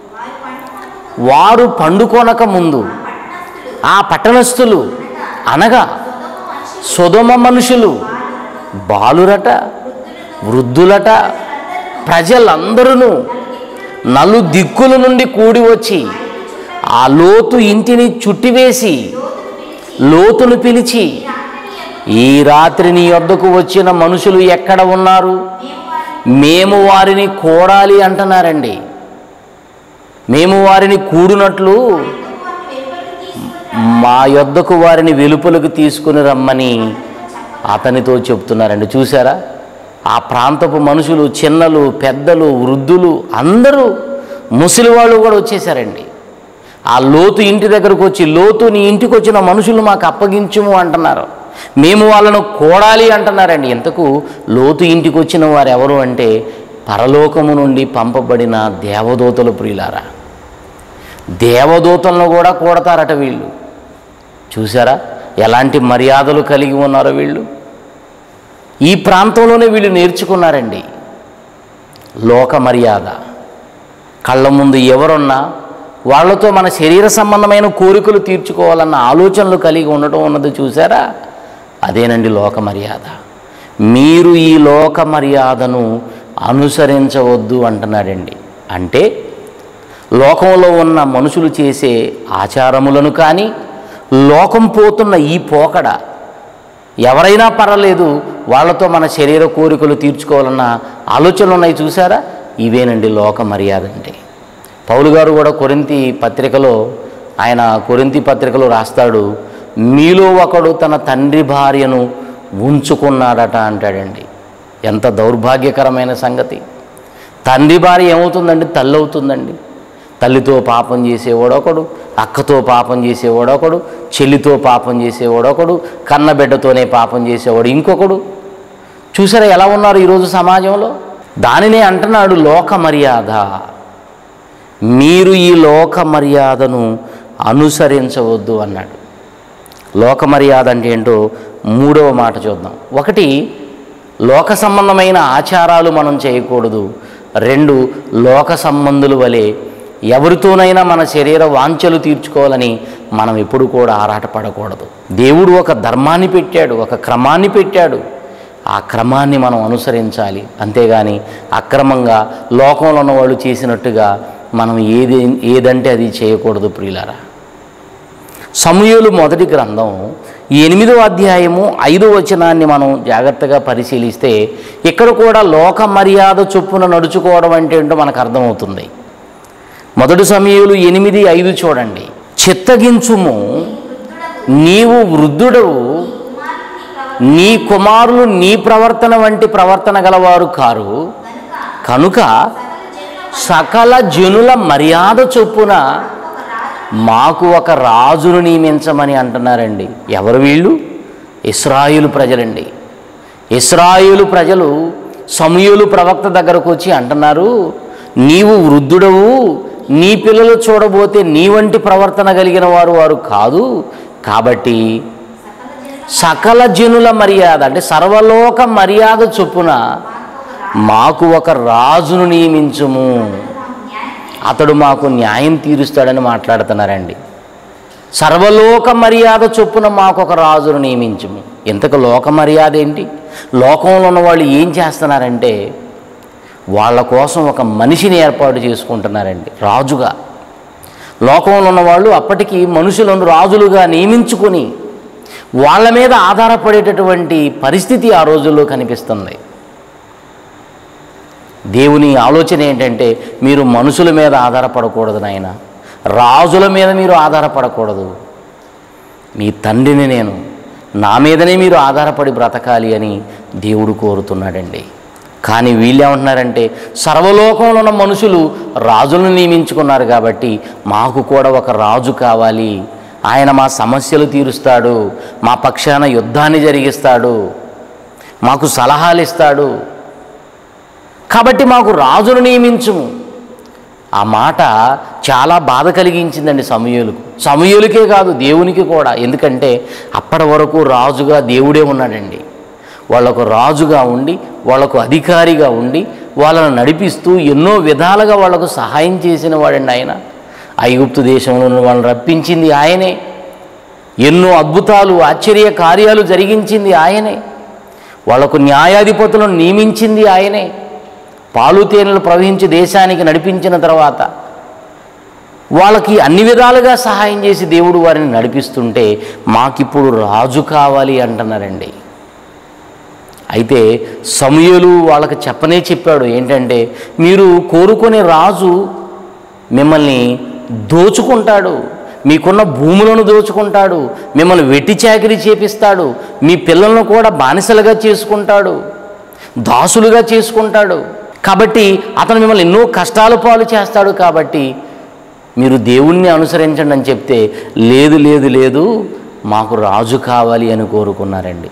వారు పండుకొనక ముందు ఆ పట్టణస్థులు అనగా సుధమ మనుషులు బాలురట వృద్ధులట ప్రజలందరూ నలు దిక్కుల నుండి కూడి వచ్చి ఆ లోతు ఇంటిని చుట్టివేసి లోతును పిలిచి ఈ రాత్రి నీ వద్దకు వచ్చిన మనుషులు ఎక్కడ ఉన్నారు మేము వారిని కోడాలి అంటున్నారండి మేము వారిని కూడినట్లు మా యొద్దకు వారిని వెలుపలకు తీసుకుని రమ్మని అతనితో చెప్తున్నారండి చూసారా ఆ ప్రాంతపు మనుషులు చిన్నలు పెద్దలు వృద్ధులు అందరూ ముసలి వాళ్ళు కూడా వచ్చేసారండి ఆ లోతు ఇంటి దగ్గరకు వచ్చి లోతు నీ ఇంటికి వచ్చిన మనుషులు మాకు అప్పగించుము అంటున్నారు మేము వాళ్ళను కోడాలి అంటున్నారండి ఇంతకు లోతు ఇంటికి వచ్చిన వారు ఎవరు అంటే పరలోకము నుండి పంపబడిన దేవదూతలు ప్రియులారా దేవదూతలను కూడా కూడతారట వీళ్ళు చూసారా ఎలాంటి మర్యాదలు కలిగి ఉన్నారో వీళ్ళు ఈ ప్రాంతంలోనే వీళ్ళు నేర్చుకున్నారండి లోక మర్యాద కళ్ళ ముందు ఎవరున్నా వాళ్ళతో మన శరీర సంబంధమైన కోరికలు తీర్చుకోవాలన్న ఆలోచనలు కలిగి ఉండటం ఉన్నది చూసారా అదేనండి లోక మర్యాద మీరు ఈ లోక మర్యాదను అనుసరించవద్దు అంటున్నాడండి అంటే లోకంలో ఉన్న మనుషులు చేసే ఆచారములను కానీ లోకం పోతున్న ఈ పోకడ ఎవరైనా పర్వాలేదు వాళ్ళతో మన శరీర కోరికలు తీర్చుకోవాలన్న ఆలోచనలు ఉన్నాయి చూసారా ఇవేనండి లోక మర్యాద అంటే పౌలు గారు కూడా కొరింతి పత్రికలో ఆయన కొరింతి పత్రికలో రాస్తాడు మీలో ఒకడు తన తండ్రి భార్యను ఉంచుకున్నాడట అంటాడండి ఎంత దౌర్భాగ్యకరమైన సంగతి తండ్రి భార్య ఏమవుతుందండి తల్లి అవుతుందండి తల్లితో పాపం చేసేవాడొకడు అక్కతో పాపం చేసేవాడొకడు చెల్లితో పాపం చేసేవాడొకడు కన్నబిడ్డతోనే పాపం చేసేవాడు ఇంకొకడు చూసారా ఎలా ఉన్నారు ఈరోజు సమాజంలో దానినే అంటున్నాడు లోక మర్యాద మీరు ఈ లోక మర్యాదను అనుసరించవద్దు అన్నాడు లోక మర్యాద అంటే ఏంటో మూడవ మాట చూద్దాం ఒకటి లోక సంబంధమైన ఆచారాలు మనం చేయకూడదు రెండు లోక సంబంధుల వలె ఎవరితోనైనా మన శరీర వాంఛలు తీర్చుకోవాలని మనం ఎప్పుడు కూడా ఆరాటపడకూడదు దేవుడు ఒక ధర్మాన్ని పెట్టాడు ఒక క్రమాన్ని పెట్టాడు ఆ క్రమాన్ని మనం అనుసరించాలి అంతేగాని అక్రమంగా లోకంలో ఉన్న వాళ్ళు చేసినట్టుగా మనం ఏది ఏదంటే అది చేయకూడదు ప్రియులారా సమూహలు మొదటి గ్రంథం ఈ ఎనిమిదో అధ్యాయము ఐదో వచనాన్ని మనం జాగ్రత్తగా పరిశీలిస్తే ఇక్కడ కూడా లోక మర్యాద చొప్పున నడుచుకోవడం అంటే ఏంటో మనకు అర్థమవుతుంది మొదటి సమయంలో ఎనిమిది ఐదు చూడండి చిత్తగించుము నీవు వృద్ధుడవు నీ కుమారులు నీ ప్రవర్తన వంటి ప్రవర్తన గలవారు కారు కనుక సకల జనుల మర్యాద చొప్పున మాకు ఒక రాజును నియమించమని అంటున్నారండి ఎవరు వీళ్ళు ఇస్రాయిలు ప్రజలండి ఇస్రాయిలు ప్రజలు సమయులు ప్రవక్త దగ్గరకు వచ్చి అంటున్నారు నీవు వృద్ధుడవు నీ పిల్లలు చూడబోతే నీ వంటి ప్రవర్తన కలిగిన వారు వారు కాదు కాబట్టి సకల జనుల మర్యాద అంటే సర్వలోక మర్యాద చొప్పున మాకు ఒక రాజును నియమించుము అతడు మాకు న్యాయం తీరుస్తాడని మాట్లాడుతున్నారండి సర్వలోక మర్యాద చొప్పున మాకు ఒక రాజును నియమించుము ఇంతకు లోక మర్యాద ఏంటి లోకంలో ఉన్న వాళ్ళు ఏం చేస్తున్నారంటే వాళ్ళ కోసం ఒక మనిషిని ఏర్పాటు చేసుకుంటున్నారండి రాజుగా లోకంలో ఉన్న వాళ్ళు అప్పటికి మనుషులను రాజులుగా నియమించుకొని వాళ్ళ మీద ఆధారపడేటటువంటి పరిస్థితి ఆ రోజుల్లో కనిపిస్తుంది దేవుని ఆలోచన ఏంటంటే మీరు మనుషుల మీద ఆధారపడకూడదు నాయన రాజుల మీద మీరు ఆధారపడకూడదు మీ తండ్రిని నేను నా మీదనే మీరు ఆధారపడి బ్రతకాలి అని దేవుడు కోరుతున్నాడండి కానీ వీళ్ళేమంటున్నారంటే సర్వలోకంలో ఉన్న మనుషులు రాజులను నియమించుకున్నారు కాబట్టి మాకు కూడా ఒక రాజు కావాలి ఆయన మా సమస్యలు తీరుస్తాడు మా పక్షాన యుద్ధాన్ని జరిగిస్తాడు మాకు సలహాలు ఇస్తాడు కాబట్టి మాకు రాజును నియమించుము ఆ మాట చాలా బాధ కలిగించిందండి సమూహులకు సమూహులకే కాదు దేవునికి కూడా ఎందుకంటే అప్పటి వరకు రాజుగా దేవుడే ఉన్నాడండి వాళ్ళకు రాజుగా ఉండి వాళ్ళకు అధికారిగా ఉండి వాళ్ళను నడిపిస్తూ ఎన్నో విధాలుగా వాళ్ళకు సహాయం చేసిన వాడండి ఆయన ఐగుప్తు దేశంలో ఉన్న వాళ్ళని రప్పించింది ఆయనే ఎన్నో అద్భుతాలు ఆశ్చర్య కార్యాలు జరిగించింది ఆయనే వాళ్లకు న్యాయాధిపతులను నియమించింది ఆయనే పాలు తేనెలు ప్రవహించి దేశానికి నడిపించిన తర్వాత వాళ్ళకి అన్ని విధాలుగా సహాయం చేసి దేవుడు వారిని నడిపిస్తుంటే మాకిప్పుడు రాజు కావాలి అంటున్నారండి అయితే సమయలు వాళ్ళకి చెప్పనే చెప్పాడు ఏంటంటే మీరు కోరుకునే రాజు మిమ్మల్ని దోచుకుంటాడు మీకున్న భూములను దోచుకుంటాడు మిమ్మల్ని వెట్టి చాకిరీ చేపిస్తాడు మీ పిల్లలను కూడా బానిసలుగా చేసుకుంటాడు దాసులుగా చేసుకుంటాడు కాబట్టి అతను మిమ్మల్ని ఎన్నో కష్టాల పాలు చేస్తాడు కాబట్టి మీరు దేవుణ్ణి అనుసరించండి అని చెప్తే లేదు లేదు లేదు మాకు రాజు కావాలి అని కోరుకున్నారండి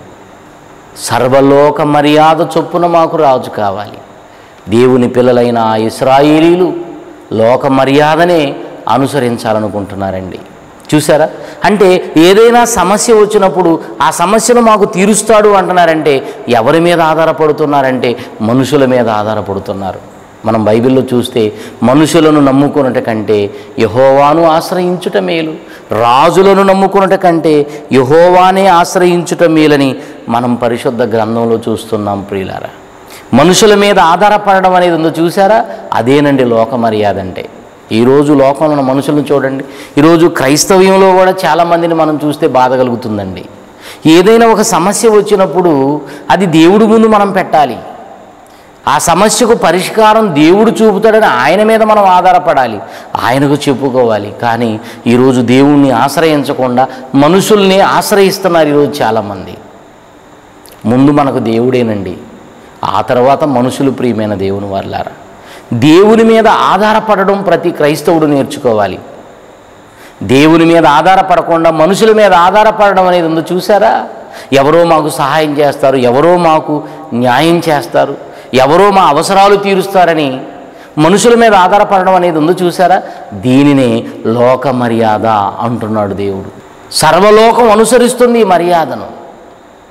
సర్వలోక మర్యాద చొప్పున మాకు రాజు కావాలి దేవుని పిల్లలైన ఆ ఇస్రాయేలీలు లోక మర్యాదనే అనుసరించాలనుకుంటున్నారండి చూసారా అంటే ఏదైనా సమస్య వచ్చినప్పుడు ఆ సమస్యను మాకు తీరుస్తాడు అంటున్నారంటే ఎవరి మీద ఆధారపడుతున్నారంటే మనుషుల మీద ఆధారపడుతున్నారు మనం బైబిల్లో చూస్తే మనుషులను నమ్ముకున్నట కంటే యహోవాను ఆశ్రయించుట మేలు రాజులను నమ్ముకున్నట కంటే యహోవానే ఆశ్రయించుట మేలని మనం పరిశుద్ధ గ్రంథంలో చూస్తున్నాం ప్రియులారా మనుషుల మీద ఆధారపడడం అనేది ఉందో చూసారా అదేనండి లోక మర్యాద అంటే ఈరోజు లోకంలో ఉన్న మనుషులను చూడండి ఈరోజు క్రైస్తవ్యంలో కూడా చాలామందిని మనం చూస్తే బాధ కలుగుతుందండి ఏదైనా ఒక సమస్య వచ్చినప్పుడు అది దేవుడి ముందు మనం పెట్టాలి ఆ సమస్యకు పరిష్కారం దేవుడు చూపుతాడని ఆయన మీద మనం ఆధారపడాలి ఆయనకు చెప్పుకోవాలి కానీ ఈరోజు దేవుణ్ణి ఆశ్రయించకుండా మనుషుల్ని ఆశ్రయిస్తున్నారు ఈరోజు చాలామంది ముందు మనకు దేవుడేనండి ఆ తర్వాత మనుషులు ప్రియమైన దేవుని వారులారా దేవుని మీద ఆధారపడడం ప్రతి క్రైస్తవుడు నేర్చుకోవాలి దేవుని మీద ఆధారపడకుండా మనుషుల మీద ఆధారపడడం అనేది ఉందో చూసారా ఎవరో మాకు సహాయం చేస్తారు ఎవరో మాకు న్యాయం చేస్తారు ఎవరో మా అవసరాలు తీరుస్తారని మనుషుల మీద ఆధారపడడం అనేది ఉందో చూసారా దీనినే లోక మర్యాద అంటున్నాడు దేవుడు సర్వలోకం అనుసరిస్తుంది ఈ మర్యాదను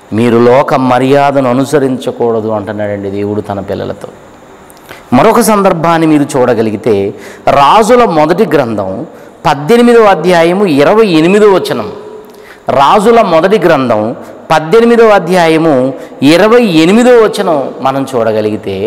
మీరు లోక మర్యాదను అనుసరించకూడదు అంటున్నాడండి దేవుడు తన పిల్లలతో మరొక సందర్భాన్ని మీరు చూడగలిగితే రాజుల మొదటి గ్రంథం పద్దెనిమిదవ అధ్యాయము ఇరవై ఎనిమిదో వచనం రాజుల మొదటి గ్రంథం పద్దెనిమిదవ అధ్యాయము ఇరవై ఎనిమిదో వచనం మనం చూడగలిగితే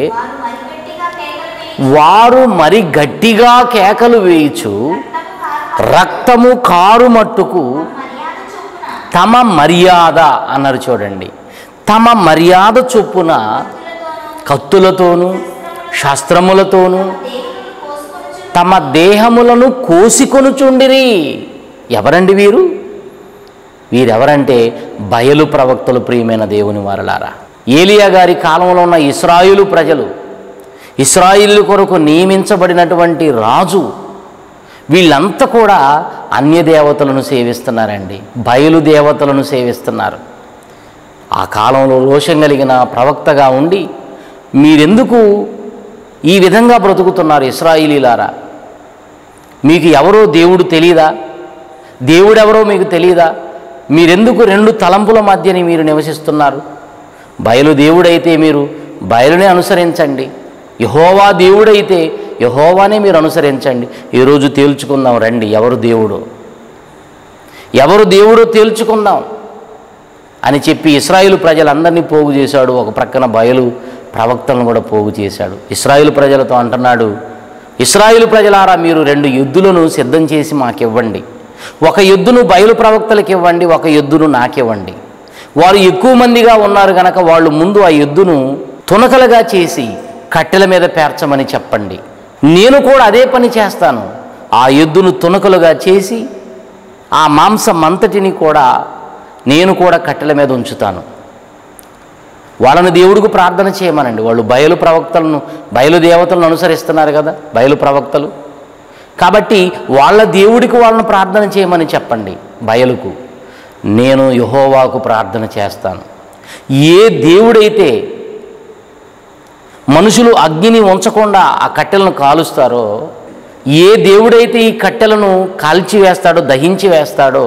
వారు మరి గట్టిగా కేకలు వేయి వారు మరి గట్టిగా కేకలు వేయిచు రక్తము కారు రక్తము కారు మట్టుకు మర్యాద చొప్పున తమ మర్యాద అన్నారు చూడండి తమ మర్యాద చొప్పున కత్తులతోనూ శస్త్రములతోనూ దేవుని కోసుకొనుచు తమ దేహములను కోసికొనుచుండిరి ఎవరండి వీరు వీరెవరంటే బయలు ప్రవక్తలు ప్రియమైన దేవుని వారలారా ఏలియా గారి కాలంలో ఉన్న ఇస్రాయిలు ప్రజలు ఇస్రాయిల్ కొరకు నియమించబడినటువంటి రాజు వీళ్ళంతా కూడా అన్య దేవతలను సేవిస్తున్నారండి బయలు దేవతలను సేవిస్తున్నారు ఆ కాలంలో రోషం కలిగిన ప్రవక్తగా ఉండి మీరెందుకు ఈ విధంగా బ్రతుకుతున్నారు ఇస్రాయిలీలారా మీకు ఎవరో దేవుడు తెలియదా దేవుడెవరో మీకు తెలియదా మీరెందుకు రెండు తలంపుల మధ్యని మీరు నివసిస్తున్నారు బయలు దేవుడైతే మీరు బయలునే అనుసరించండి యహోవా దేవుడైతే యహోవానే మీరు అనుసరించండి ఈరోజు తేల్చుకుందాం రండి ఎవరు దేవుడు ఎవరు దేవుడో తేల్చుకుందాం అని చెప్పి ఇస్రాయిల్ ప్రజలందరినీ పోగు చేశాడు ఒక ప్రక్కన బయలు ప్రవక్తలను కూడా పోగు చేశాడు ఇస్రాయిల్ ప్రజలతో అంటున్నాడు ఇస్రాయిల్ ప్రజలారా మీరు రెండు ఎద్దులను సిద్ధం చేసి మాకివ్వండి ఒక ఎద్దును బయలు ప్రవక్తలకు ఇవ్వండి ఒక ఎద్దును నాకివ్వండి వారు ఎక్కువ మందిగా ఉన్నారు గనక వాళ్ళు ముందు ఆ ఎద్దును తునకలుగా చేసి కట్టెల మీద పేర్చమని చెప్పండి నేను కూడా అదే పని చేస్తాను ఆ ఎద్దును తునకలుగా చేసి ఆ మాంసం అంతటిని కూడా నేను కూడా కట్టెల మీద ఉంచుతాను వాళ్ళని దేవుడికి ప్రార్థన చేయమనండి వాళ్ళు బయలు ప్రవక్తలను బయలు దేవతలను అనుసరిస్తున్నారు కదా బయలు ప్రవక్తలు కాబట్టి వాళ్ళ దేవుడికి వాళ్ళని ప్రార్థన చేయమని చెప్పండి బయలుకు నేను యహోవాకు ప్రార్థన చేస్తాను ఏ దేవుడైతే మనుషులు అగ్నిని ఉంచకుండా ఆ కట్టెలను కాలుస్తారో ఏ దేవుడైతే ఈ కట్టెలను కాల్చివేస్తాడో దహించి వేస్తాడో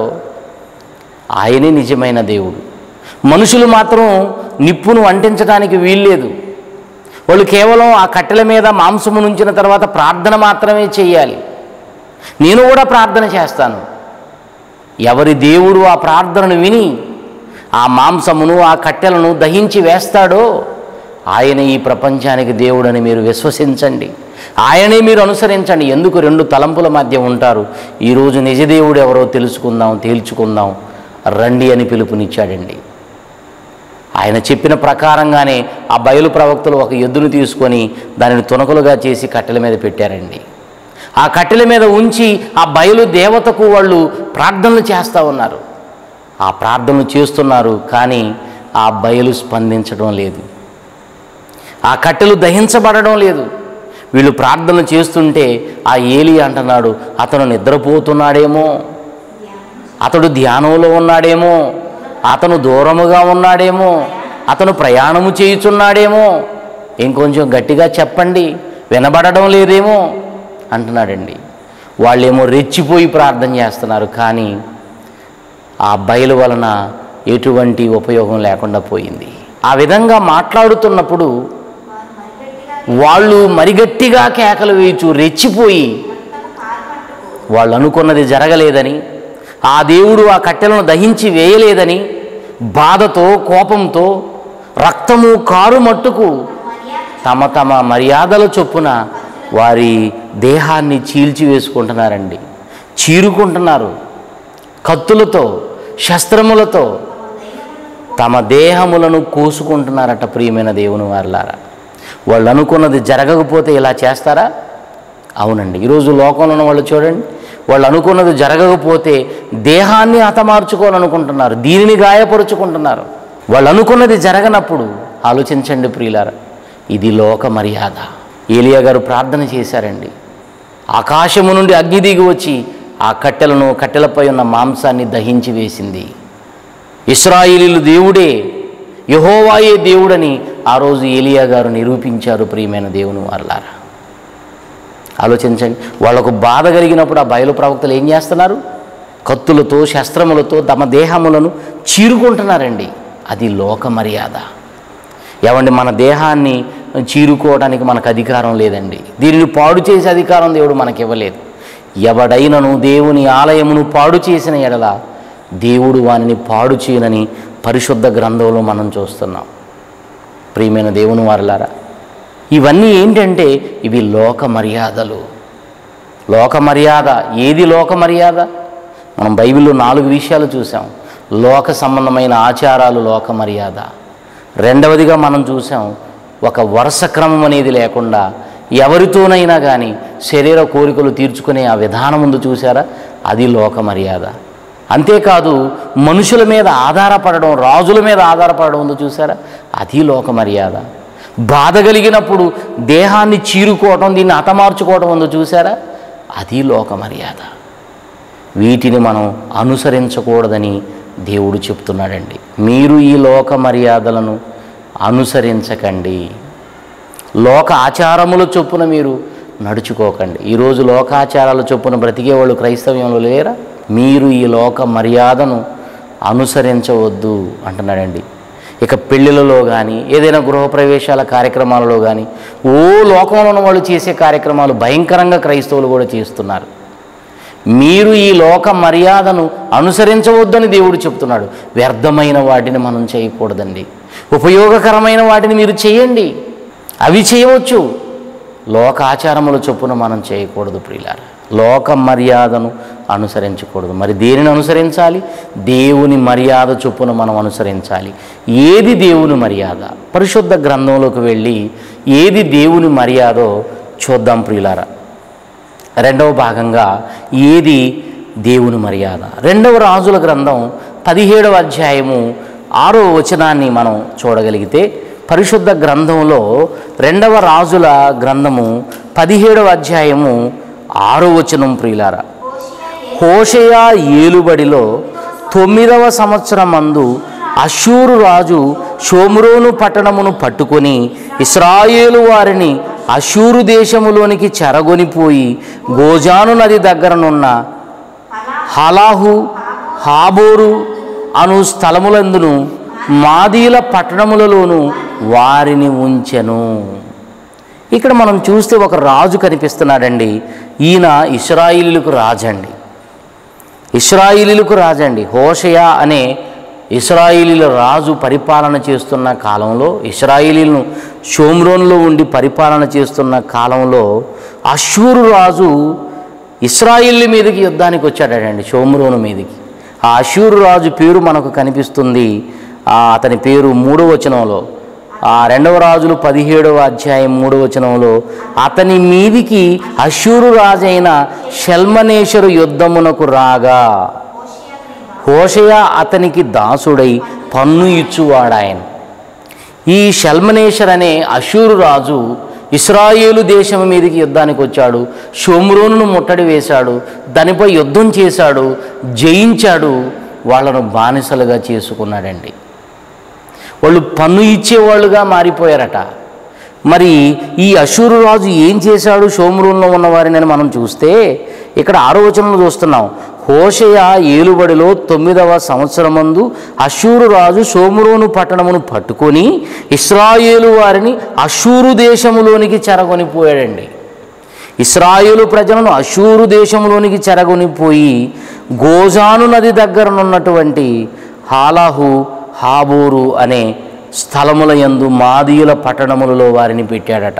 ఆయనే నిజమైన దేవుడు మనుషులు మాత్రం నిప్పును అంటించడానికి వీల్లేదు వాళ్ళు కేవలం ఆ కట్టెల మీద మాంసము నుంచిన తర్వాత ప్రార్థన మాత్రమే చేయాలి నేను కూడా ప్రార్థన చేస్తాను ఎవరి దేవుడు ఆ ప్రార్థనను విని ఆ మాంసమును ఆ కట్టెలను దహించి వేస్తాడో ఆయన ఈ ప్రపంచానికి దేవుడని మీరు విశ్వసించండి ఆయనే మీరు అనుసరించండి ఎందుకు రెండు తలంపుల మధ్య ఉంటారు ఈరోజు నిజదేవుడు ఎవరో తెలుసుకుందాం తేల్చుకుందాం రండి అని పిలుపునిచ్చాడండి ఆయన చెప్పిన ప్రకారంగానే ఆ బయలు ప్రవక్తలు ఒక ఎద్దును తీసుకొని దానిని తునకలుగా చేసి కట్టెల మీద పెట్టారండి ఆ కట్టెల మీద ఉంచి ఆ బయలు దేవతకు వాళ్ళు ప్రార్థనలు చేస్తూ ఉన్నారు ఆ ప్రార్థనలు చేస్తున్నారు కానీ ఆ బయలు స్పందించడం లేదు ఆ కట్టెలు దహించబడడం లేదు వీళ్ళు ప్రార్థన చేస్తుంటే ఆ ఏలి అంటున్నాడు అతను నిద్రపోతున్నాడేమో అతడు ధ్యానంలో ఉన్నాడేమో అతను దూరముగా ఉన్నాడేమో అతను ప్రయాణము చేయుచున్నాడేమో ఇంకొంచెం గట్టిగా చెప్పండి వినబడడం లేదేమో అంటున్నాడండి వాళ్ళేమో రెచ్చిపోయి ప్రార్థన చేస్తున్నారు కానీ ఆ బయలు వలన ఎటువంటి ఉపయోగం లేకుండా పోయింది ఆ విధంగా మాట్లాడుతున్నప్పుడు వాళ్ళు మరిగట్టిగా కేకలు వేయచు రెచ్చిపోయి వాళ్ళు అనుకున్నది జరగలేదని ఆ దేవుడు ఆ కట్టెలను దహించి వేయలేదని బాధతో కోపంతో రక్తము కారు మట్టుకు తమ తమ మర్యాదల చొప్పున వారి దేహాన్ని చీల్చి వేసుకుంటున్నారండి చీరుకుంటున్నారు కత్తులతో శస్త్రములతో తమ దేహములను కోసుకుంటున్నారట ప్రియమైన దేవుని వారిలారా వాళ్ళు అనుకున్నది జరగకపోతే ఇలా చేస్తారా అవునండి ఈరోజు లోకంలో ఉన్న వాళ్ళు చూడండి వాళ్ళు అనుకున్నది జరగకపోతే దేహాన్ని హతమార్చుకోవాలనుకుంటున్నారు దీనిని గాయపరుచుకుంటున్నారు వాళ్ళు అనుకున్నది జరగనప్పుడు ఆలోచించండి ప్రియులారా ఇది లోక మర్యాద ఏలియా గారు ప్రార్థన చేశారండి ఆకాశము నుండి అగ్ని దిగి వచ్చి ఆ కట్టెలను కట్టెలపై ఉన్న మాంసాన్ని దహించి వేసింది ఇస్రాయిలీలు దేవుడే యహోవాయే దేవుడని ఆ రోజు ఏలియా గారు నిరూపించారు ప్రియమైన దేవుని వారలారా ఆలోచించండి వాళ్ళకు బాధ కలిగినప్పుడు ఆ బయలు ప్రవక్తలు ఏం చేస్తున్నారు కత్తులతో శస్త్రములతో తమ దేహములను చీరుకుంటున్నారండి అది లోక మర్యాద ఏమండి మన దేహాన్ని చీరుకోవడానికి మనకు అధికారం లేదండి దీనిని పాడు చేసే అధికారం దేవుడు మనకి ఇవ్వలేదు ఎవడైనను దేవుని ఆలయమును పాడు చేసిన ఎడల దేవుడు వానిని పాడు చేయనని పరిశుద్ధ గ్రంథంలో మనం చూస్తున్నాం ప్రియమైన దేవుని వారలారా ఇవన్నీ ఏంటంటే ఇవి లోక మర్యాదలు లోక మర్యాద ఏది లోక మర్యాద మనం బైబిల్లో నాలుగు విషయాలు చూసాం లోక సంబంధమైన ఆచారాలు లోక మర్యాద రెండవదిగా మనం చూసాం ఒక వరుస క్రమం అనేది లేకుండా ఎవరితోనైనా కానీ శరీర కోరికలు తీర్చుకునే ఆ విధానం ముందు చూసారా అది లోక మర్యాద అంతేకాదు మనుషుల మీద ఆధారపడడం రాజుల మీద ఆధారపడడం ఉందో చూసారా అది లోక మర్యాద బాధ కలిగినప్పుడు దేహాన్ని చీరుకోవటం దీన్ని హతమార్చుకోవటం ఉందో చూసారా అది లోక మర్యాద వీటిని మనం అనుసరించకూడదని దేవుడు చెప్తున్నాడండి మీరు ఈ లోక మర్యాదలను అనుసరించకండి లోక ఆచారముల చొప్పున మీరు నడుచుకోకండి ఈరోజు లోకాచారాల చొప్పున బ్రతికే వాళ్ళు క్రైస్తవ్యంలో లేరా మీరు ఈ లోక మర్యాదను అనుసరించవద్దు అంటున్నాడండి ఇక పెళ్ళిళ్ళలో కానీ ఏదైనా గృహప్రవేశాల కార్యక్రమాలలో కానీ ఓ లోకంలో ఉన్న వాళ్ళు చేసే కార్యక్రమాలు భయంకరంగా క్రైస్తవులు కూడా చేస్తున్నారు మీరు ఈ లోక మర్యాదను అనుసరించవద్దని దేవుడు చెప్తున్నాడు వ్యర్థమైన వాటిని మనం చేయకూడదండి ఉపయోగకరమైన వాటిని మీరు చేయండి అవి చేయవచ్చు లోక ఆచారముల చొప్పున మనం చేయకూడదు ప్రియులారా లోక మర్యాదను అనుసరించకూడదు మరి దేనిని అనుసరించాలి దేవుని మర్యాద చొప్పున మనం అనుసరించాలి ఏది దేవుని మర్యాద పరిశుద్ధ గ్రంథంలోకి వెళ్ళి ఏది దేవుని మర్యాదో చూద్దాం ప్రియులారా రెండవ భాగంగా ఏది దేవుని మర్యాద రెండవ రాజుల గ్రంథం పదిహేడవ అధ్యాయము ఆరో వచనాన్ని మనం చూడగలిగితే పరిశుద్ధ గ్రంథంలో రెండవ రాజుల గ్రంథము పదిహేడవ అధ్యాయము ఆరో వచనం ప్రియులారా హోషయా ఏలుబడిలో తొమ్మిదవ సంవత్సరం మందు అశూరు రాజు షోమ్రోను పట్టణమును పట్టుకొని ఇస్రాయేలు వారిని అశూరు దేశములోనికి చెరగొనిపోయి గోజాను నది దగ్గరనున్న హలాహు హాబోరు అను స్థలములందును మాదీల పట్టణములలోను వారిని ఉంచెను ఇక్కడ మనం చూస్తే ఒక రాజు కనిపిస్తున్నాడండి ఈయన ఇస్రాయిలీలకు రాజండి ఇస్రాయిలీలకు రాజండి హోషయ అనే ఇస్రాయిలీల రాజు పరిపాలన చేస్తున్న కాలంలో ఇస్రాయిలీలను షోమ్రోన్లో ఉండి పరిపాలన చేస్తున్న కాలంలో అశూరు రాజు ఇస్రాయిల్ మీదకి యుద్ధానికి వచ్చాడండి షోమ్రోను మీదకి ఆ అశూరు రాజు పేరు మనకు కనిపిస్తుంది ఆ అతని పేరు మూడవ వచనంలో ఆ రెండవ రాజులు పదిహేడవ అధ్యాయం మూడవ వచనంలో అతని మీదికి అశూరు రాజైన షల్మనేశ్వరు యుద్ధమునకు రాగా హోషయ అతనికి దాసుడై పన్ను ఇచ్చువాడాయన ఈ షల్మనేశ్వర్ అనే అశూరు రాజు ఇస్రాయేలు దేశం మీదకి యుద్ధానికి వచ్చాడు షోమ్రోనును ముట్టడి వేశాడు దానిపై యుద్ధం చేశాడు జయించాడు వాళ్ళను బానిసలుగా చేసుకున్నాడండి వాళ్ళు పన్ను ఇచ్చేవాళ్ళుగా మారిపోయారట మరి ఈ అశూరు రాజు ఏం చేశాడు షోమ్రూన్లో ఉన్న వారిని మనం చూస్తే ఇక్కడ ఆరో వచనంలో చూస్తున్నాం హోషయ ఏలుబడిలో తొమ్మిదవ సంవత్సరమందు అశూరు రాజు షోమ్రోను పట్టణమును పట్టుకొని ఇస్రాయేలు వారిని అశూరు దేశములోనికి చెరగొనిపోయాడండి ఇస్రాయేలు ప్రజలను అశూరు దేశంలోనికి చెరగొనిపోయి గోజాను నది దగ్గరనున్నటువంటి హాలాహు హాబోరు అనే స్థలముల యందు మాదీయుల పట్టణములలో వారిని పెట్టాడట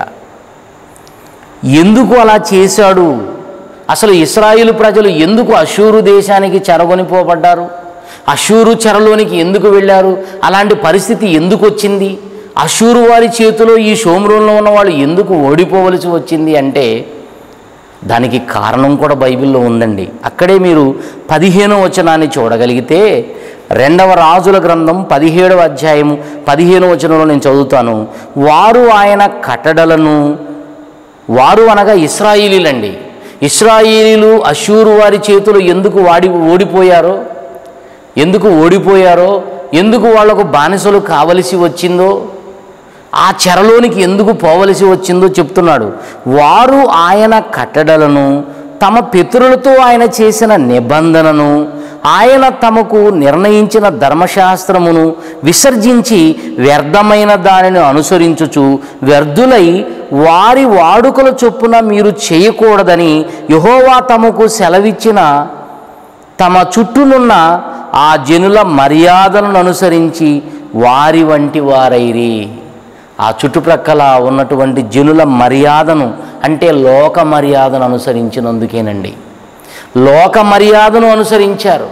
ఎందుకు అలా చేశాడు అసలు ఇస్రాయిలు ప్రజలు ఎందుకు అశూరు దేశానికి చెరగొనిపోబడ్డారు అశూరు చెరలోనికి ఎందుకు వెళ్ళారు అలాంటి పరిస్థితి ఎందుకు వచ్చింది అశూరు వారి చేతిలో ఈ షోమ్రోన్లో ఉన్న వాళ్ళు ఎందుకు ఓడిపోవలసి వచ్చింది అంటే దానికి కారణం కూడా బైబిల్లో ఉందండి అక్కడే మీరు పదిహేనో వచనాన్ని చూడగలిగితే రెండవ రాజుల గ్రంథం పదిహేడవ అధ్యాయము పదిహేను వచనంలో నేను చదువుతాను వారు ఆయన కట్టడలను వారు అనగా ఇస్రాయిలీలండి ఇస్రాయిలీలు అశూరు వారి చేతులు ఎందుకు వాడి ఓడిపోయారో ఎందుకు ఓడిపోయారో ఎందుకు వాళ్లకు బానిసలు కావలసి వచ్చిందో ఆ చెరలోనికి ఎందుకు పోవలసి వచ్చిందో చెప్తున్నాడు వారు ఆయన కట్టడలను తమ పితరులతో ఆయన చేసిన నిబంధనను ఆయన తమకు నిర్ణయించిన ధర్మశాస్త్రమును విసర్జించి వ్యర్థమైన దానిని అనుసరించుచు వ్యర్థులై వారి వాడుకల చొప్పున మీరు చేయకూడదని యహోవా తమకు సెలవిచ్చిన తమ చుట్టూనున్న ఆ జనుల మర్యాదలను అనుసరించి వారి వంటి వారైరి ఆ చుట్టుప్రక్కల ఉన్నటువంటి జనుల మర్యాదను అంటే లోక మర్యాదను అనుసరించినందుకేనండి లోక మర్యాదను అనుసరించారు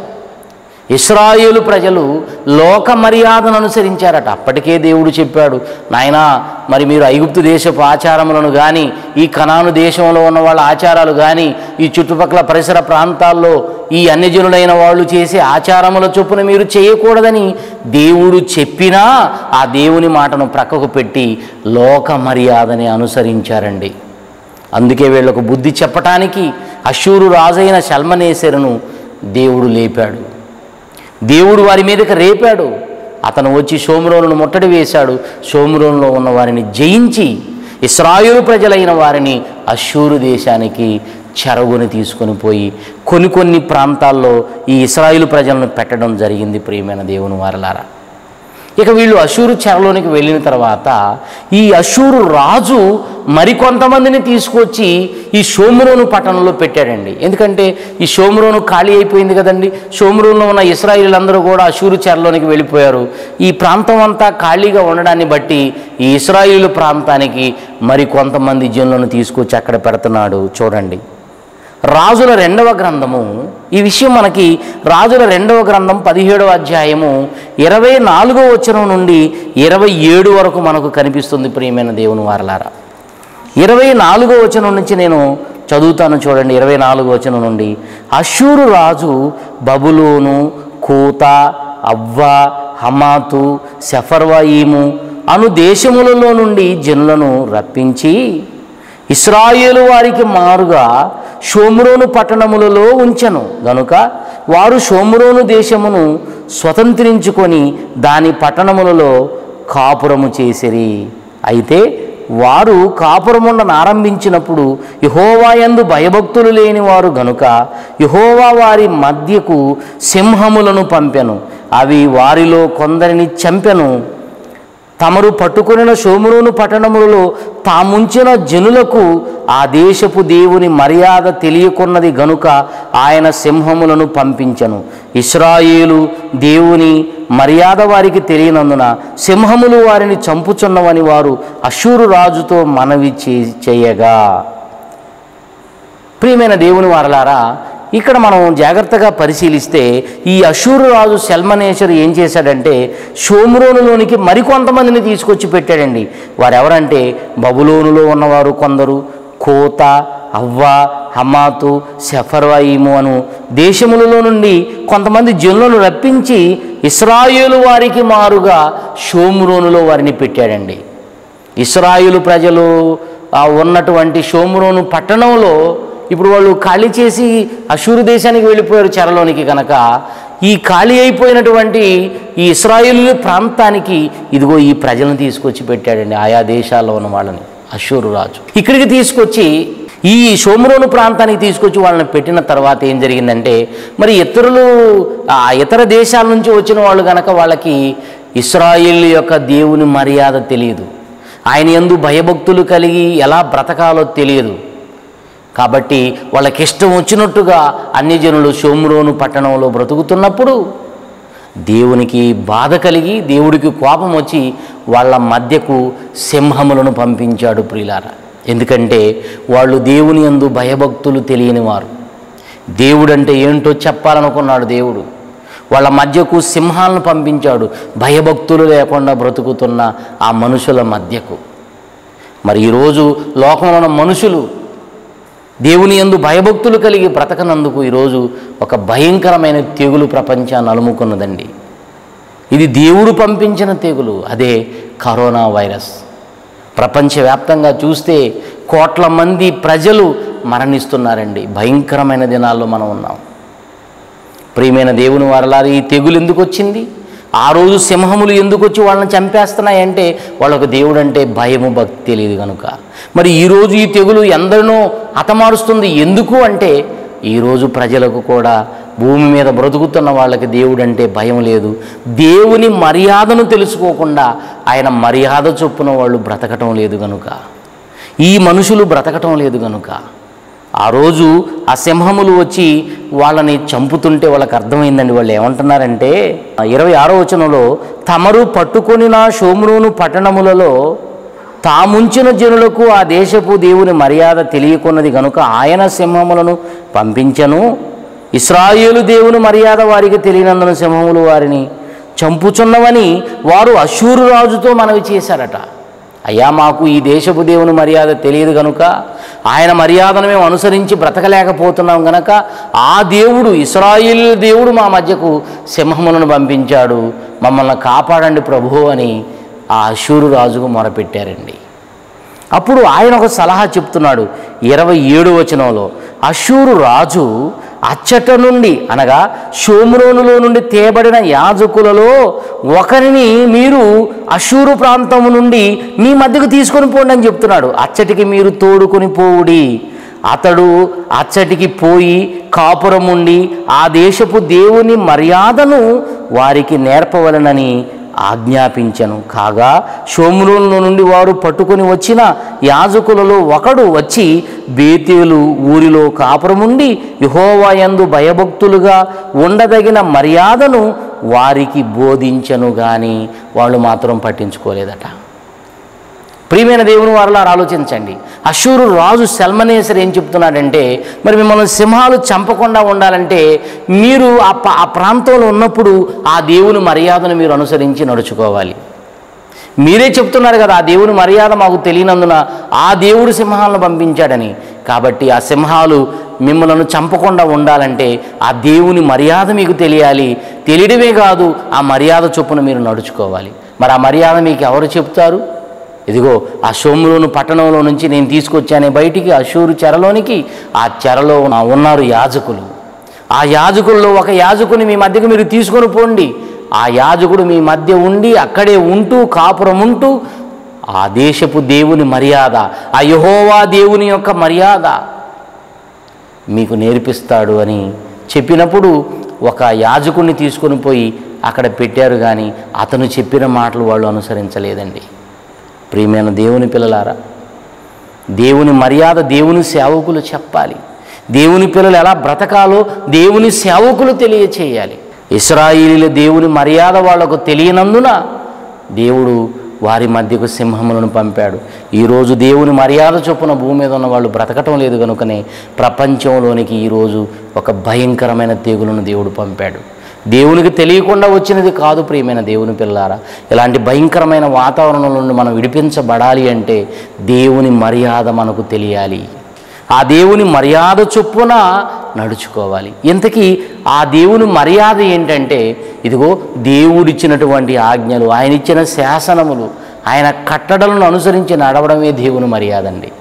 ఇస్రాయేలు ప్రజలు లోక మర్యాదను అనుసరించారట అప్పటికే దేవుడు చెప్పాడు నాయనా మరి మీరు ఐగుప్తు దేశపు ఆచారములను కానీ ఈ కనాను దేశంలో ఉన్న వాళ్ళ ఆచారాలు కానీ ఈ చుట్టుపక్కల పరిసర ప్రాంతాల్లో ఈ అన్యజనులైన వాళ్ళు చేసే ఆచారముల చొప్పున మీరు చేయకూడదని దేవుడు చెప్పినా ఆ దేవుని మాటను ప్రక్కకు పెట్టి లోక మర్యాదని అనుసరించారండి అందుకే వీళ్ళకు బుద్ధి చెప్పటానికి అశూరు రాజైన శల్మనేశ్వరును దేవుడు లేపాడు దేవుడు వారి మీదకి రేపాడు అతను వచ్చి సోమరోను ముట్టడి వేశాడు సోమరోనులో ఉన్న వారిని జయించి ఇస్రాయేలు ప్రజలైన వారిని అశూరు దేశానికి చెరగుని తీసుకొని పోయి కొన్ని కొన్ని ప్రాంతాల్లో ఈ ఇస్రాయేలు ప్రజలను పెట్టడం జరిగింది ప్రియమైన దేవుని వారలారా ఇక వీళ్ళు అశూరు చెరలోనికి వెళ్ళిన తర్వాత ఈ అశూరు రాజు మరికొంతమందిని తీసుకొచ్చి ఈ షోమురోను పట్టణంలో పెట్టాడండి ఎందుకంటే ఈ షోమురోను ఖాళీ అయిపోయింది కదండి షోమురోన్లో ఉన్న ఇస్రాయిలందరూ కూడా అశూరు చెరలోనికి వెళ్ళిపోయారు ఈ ప్రాంతం అంతా ఖాళీగా ఉండడాన్ని బట్టి ఈ ఇస్రాయిలు ప్రాంతానికి మరికొంతమంది జనులను తీసుకొచ్చి అక్కడ పెడుతున్నాడు చూడండి రాజుల రెండవ గ్రంథము ఈ విషయం మనకి రాజుల రెండవ గ్రంథం పదిహేడవ అధ్యాయము ఇరవై నాలుగో వచనం నుండి ఇరవై ఏడు వరకు మనకు కనిపిస్తుంది ప్రియమైన దేవుని వారలారా ఇరవై నాలుగో వచనం నుంచి నేను చదువుతాను చూడండి ఇరవై నాలుగో వచనం నుండి అశూరు రాజు బబులోను కూత అవ్వ హమాతు సెఫర్వాయిము అను దేశములలో నుండి జనులను రప్పించి ఇస్రాయేలు వారికి మారుగా షోమ్రోను పట్టణములలో ఉంచెను గనుక వారు షోమ్రోను దేశమును స్వతంత్రించుకొని దాని పట్టణములలో కాపురము చేసిరి అయితే వారు కాపురముండను ఆరంభించినప్పుడు యహోవాయందు భయభక్తులు లేని వారు గనుక యహోవా వారి మధ్యకు సింహములను పంపెను అవి వారిలో కొందరిని చంపెను తమరు పట్టుకొనిన సోమురోను పట్టణములలో తాముంచిన జనులకు ఆ దేశపు దేవుని మర్యాద తెలియకున్నది గనుక ఆయన సింహములను పంపించను ఇస్రాయేలు దేవుని మర్యాద వారికి తెలియనందున సింహములు వారిని చంపుచున్నవని వారు అశూరు రాజుతో మనవి చే- చేయగా ప్రియమైన దేవుని వారలారా ఇక్కడ మనం జాగ్రత్తగా పరిశీలిస్తే ఈ అశూరు రాజు శల్మనేశ్వరు ఏం చేశాడంటే షోమ్రోనులోనికి మరికొంతమందిని తీసుకొచ్చి పెట్టాడండి వారెవరంటే బబులోనులో ఉన్నవారు కొందరు కోత అవ్వ హమాతు సెఫర్వాయిము అను దేశములలో నుండి కొంతమంది జనులను రప్పించి ఇస్రాయేలు వారికి మారుగా షోమ్రోనులో వారిని పెట్టాడండి ఇస్రాయిలు ప్రజలు ఆ ఉన్నటువంటి షోమురోను పట్టణంలో ఇప్పుడు వాళ్ళు ఖాళీ చేసి అశూరు దేశానికి వెళ్ళిపోయారు చెరలోనికి కనుక ఈ ఖాళీ అయిపోయినటువంటి ఈ ఇస్రాయిలు ప్రాంతానికి ఇదిగో ఈ ప్రజలను తీసుకొచ్చి పెట్టాడండి ఆయా దేశాల్లో ఉన్న వాళ్ళని అశూరు రాజు ఇక్కడికి తీసుకొచ్చి ఈ షోమురోను ప్రాంతానికి తీసుకొచ్చి వాళ్ళని పెట్టిన తర్వాత ఏం జరిగిందంటే మరి ఇతరులు ఆ ఇతర దేశాల నుంచి వచ్చిన వాళ్ళు కనుక వాళ్ళకి ఇస్రాయిల్ యొక్క దేవుని మర్యాద తెలియదు ఆయన యందు భయభక్తులు కలిగి ఎలా బ్రతకాలో తెలియదు కాబట్టి వాళ్ళకి ఇష్టం వచ్చినట్టుగా అన్యజనులు షోమ్రోను పట్టణంలో బ్రతుకుతున్నప్పుడు దేవునికి బాధ కలిగి దేవుడికి కోపం వచ్చి వాళ్ళ మధ్యకు సింహములను పంపించాడు ప్రియులారా ఎందుకంటే వాళ్ళు దేవుని యందు భయభక్తులు తెలియని వారు దేవుడంటే ఏంటో చెప్పాలనుకున్నాడు దేవుడు వాళ్ళ మధ్యకు సింహాలను పంపించాడు భయభక్తులు లేకుండా బ్రతుకుతున్న ఆ మనుషుల మధ్యకు మరి ఈరోజు లోకంలో ఉన్న మనుషులు దేవుని యందు భయభక్తులు కలిగి బ్రతకనందుకు ఈరోజు ఒక భయంకరమైన తెగులు ప్రపంచాన్ని అలుముకున్నదండి ఇది దేవుడు పంపించిన తెగులు అదే కరోనా వైరస్ ప్రపంచవ్యాప్తంగా చూస్తే కోట్ల మంది ప్రజలు మరణిస్తున్నారండి భయంకరమైన దినాల్లో మనం ఉన్నాం ప్రియమైన దేవుని వారలారి ఈ తెగులు ఎందుకు వచ్చింది ఆ రోజు సింహములు ఎందుకు వచ్చి వాళ్ళని చంపేస్తున్నాయంటే వాళ్ళకు దేవుడు అంటే భయము భక్తి తెలియదు కనుక మరి ఈరోజు ఈ తెగులు ఎందరినో హతమారుస్తుంది ఎందుకు అంటే ఈరోజు ప్రజలకు కూడా భూమి మీద బ్రతుకుతున్న వాళ్ళకి దేవుడు అంటే భయం లేదు దేవుని మర్యాదను తెలుసుకోకుండా ఆయన మర్యాద చొప్పున వాళ్ళు బ్రతకటం లేదు గనుక ఈ మనుషులు బ్రతకటం లేదు గనుక ఆ రోజు ఆ సింహములు వచ్చి వాళ్ళని చంపుతుంటే వాళ్ళకి అర్థమైందండి వాళ్ళు ఏమంటున్నారంటే ఇరవై ఆరో వచనంలో తమరు పట్టుకొనిన షోమ్రోను పట్టణములలో తాముంచిన జనులకు ఆ దేశపు దేవుని మర్యాద తెలియకున్నది గనుక ఆయన సింహములను పంపించను ఇస్రాయేలు దేవుని మర్యాద వారికి తెలియనందున సింహములు వారిని చంపుచున్నవని వారు అశూరు రాజుతో మనవి చేశారట అయ్యా మాకు ఈ దేశపు దేవుని మర్యాద తెలియదు గనుక ఆయన మర్యాదను మేము అనుసరించి బ్రతకలేకపోతున్నాం గనక ఆ దేవుడు ఇస్రాయిల్ దేవుడు మా మధ్యకు సింహములను పంపించాడు మమ్మల్ని కాపాడండి ప్రభు అని ఆ అశూరు రాజుకు మొరపెట్టారండి అప్పుడు ఆయన ఒక సలహా చెప్తున్నాడు ఇరవై ఏడు వచనంలో అశూరు రాజు అచ్చట నుండి అనగా షోమ్రోనులో నుండి తేబడిన యాజకులలో ఒకరిని మీరు అశూరు ప్రాంతము నుండి మీ మధ్యకు తీసుకొని పోండి అని చెప్తున్నాడు అచ్చటికి మీరు తోడుకొని పోవుడి అతడు అచ్చటికి పోయి కాపురం ఉండి ఆ దేశపు దేవుని మర్యాదను వారికి నేర్పవలనని ఆజ్ఞాపించను కాగా షోములో నుండి వారు పట్టుకొని వచ్చిన యాజకులలో ఒకడు వచ్చి బేతేలు ఊరిలో కాపురముండి యహోవాయందు భయభక్తులుగా ఉండదగిన మర్యాదను వారికి బోధించను కానీ వాళ్ళు మాత్రం పట్టించుకోలేదట ప్రియమైన దేవుని వారిలో ఆలోచించండి అశూరు రాజు సెల్మనేసర్ ఏం చెప్తున్నాడంటే మరి మిమ్మల్ని సింహాలు చంపకుండా ఉండాలంటే మీరు ఆ ప- ఆ ప్రాంతంలో ఉన్నప్పుడు ఆ దేవుని మర్యాదను మీరు అనుసరించి నడుచుకోవాలి మీరే చెప్తున్నారు కదా ఆ దేవుని మర్యాద మాకు తెలియనందున ఆ దేవుడు సింహాలను పంపించాడని కాబట్టి ఆ సింహాలు మిమ్మల్ని చంపకుండా ఉండాలంటే ఆ దేవుని మర్యాద మీకు తెలియాలి తెలియడమే కాదు ఆ మర్యాద చొప్పున మీరు నడుచుకోవాలి మరి ఆ మర్యాద మీకు ఎవరు చెప్తారు ఇదిగో ఆ సోములోను పట్టణంలో నుంచి నేను తీసుకొచ్చానే బయటికి అశూరు చెరలోనికి ఆ చెరలో ఉన్న- ఉన్నారు యాజకులు ఆ యాజకుల్లో ఒక యాజకుని మీ మధ్యకు మీరు తీసుకొని పోండి ఆ యాజకుడు మీ మధ్య ఉండి అక్కడే ఉంటూ కాపురం ఉంటూ ఆ దేశపు దేవుని మర్యాద ఆ యహోవా దేవుని యొక్క మర్యాద మీకు నేర్పిస్తాడు అని చెప్పినప్పుడు ఒక యాజకుడిని తీసుకొని పోయి అక్కడ పెట్టారు కానీ అతను చెప్పిన మాటలు వాళ్ళు అనుసరించలేదండి ప్రియమైన దేవుని పిల్లలారా దేవుని మర్యాద దేవుని సేవకులు చెప్పాలి దేవుని పిల్లలు ఎలా బ్రతకాలో దేవుని సేవకులు తెలియచేయాలి ఇస్రాయిలీల దేవుని మర్యాద వాళ్లకు తెలియనందున దేవుడు వారి మధ్యకు సింహములను పంపాడు ఈరోజు దేవుని మర్యాద చొప్పున భూమి మీద ఉన్న వాళ్ళు బ్రతకటం లేదు కనుకనే ప్రపంచంలోనికి ఈరోజు ఒక భయంకరమైన తెగులను దేవుడు పంపాడు దేవునికి తెలియకుండా వచ్చినది కాదు ప్రియమైన దేవుని పిల్లారా ఇలాంటి భయంకరమైన వాతావరణం నుండి మనం విడిపించబడాలి అంటే దేవుని మర్యాద మనకు తెలియాలి ఆ దేవుని మర్యాద చొప్పున నడుచుకోవాలి ఇంతకీ ఆ దేవుని మర్యాద ఏంటంటే ఇదిగో దేవుడిచ్చినటువంటి ఆజ్ఞలు ఆయన ఇచ్చిన శాసనములు ఆయన కట్టడలను అనుసరించి నడవడమే దేవుని మర్యాద అండి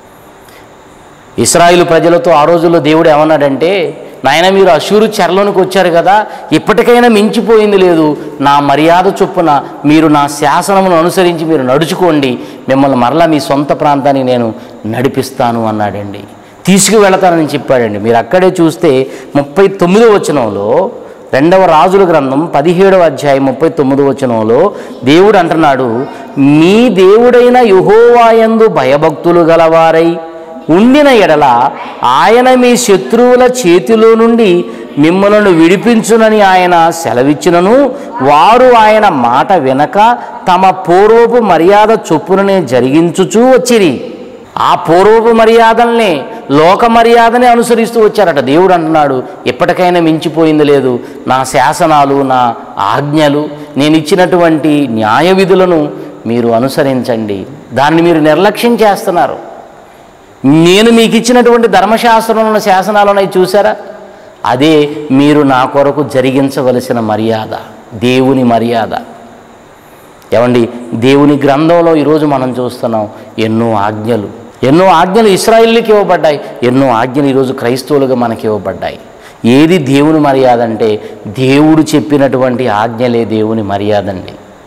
ఇస్రాయిల్ ప్రజలతో ఆ రోజుల్లో దేవుడు ఏమన్నాడంటే నాయన మీరు అశూరు చెరలోనికి వచ్చారు కదా ఇప్పటికైనా మించిపోయింది లేదు నా మర్యాద చొప్పున మీరు నా శాసనమును అనుసరించి మీరు నడుచుకోండి మిమ్మల్ని మరలా మీ సొంత ప్రాంతానికి నేను నడిపిస్తాను అన్నాడండి తీసుకువెళతానని చెప్పాడండి మీరు అక్కడే చూస్తే ముప్పై తొమ్మిదో వచనంలో రెండవ రాజుల గ్రంథం పదిహేడవ అధ్యాయం ముప్పై తొమ్మిదో వచనంలో దేవుడు అంటున్నాడు మీ దేవుడైన యుహోవాయందు భయభక్తులు గలవారై ఉండిన ఎడల ఆయన మీ శత్రువుల చేతిలో నుండి మిమ్మలను విడిపించునని ఆయన సెలవిచ్చినను వారు ఆయన మాట వినక తమ పూర్వపు మర్యాద చొప్పుననే జరిగించుచూ వచ్చిరి ఆ పూర్వపు మర్యాదల్ని లోక మర్యాదనే అనుసరిస్తూ వచ్చారట దేవుడు అంటున్నాడు ఎప్పటికైనా మించిపోయింది లేదు నా శాసనాలు నా ఆజ్ఞలు నేను ఇచ్చినటువంటి న్యాయ విధులను మీరు అనుసరించండి దాన్ని మీరు నిర్లక్ష్యం చేస్తున్నారు నేను మీకు ఇచ్చినటువంటి ధర్మశాస్త్రంలో శాసనాలను చూసారా అదే మీరు నా కొరకు జరిగించవలసిన మర్యాద దేవుని మర్యాద ఏమండి దేవుని గ్రంథంలో ఈరోజు మనం చూస్తున్నాం ఎన్నో ఆజ్ఞలు ఎన్నో ఆజ్ఞలు ఇస్రాయిల్కి ఇవ్వబడ్డాయి ఎన్నో ఆజ్ఞలు ఈరోజు క్రైస్తవులుగా మనకి ఇవ్వబడ్డాయి ఏది దేవుని మర్యాద అంటే దేవుడు చెప్పినటువంటి ఆజ్ఞలే దేవుని మర్యాద అండి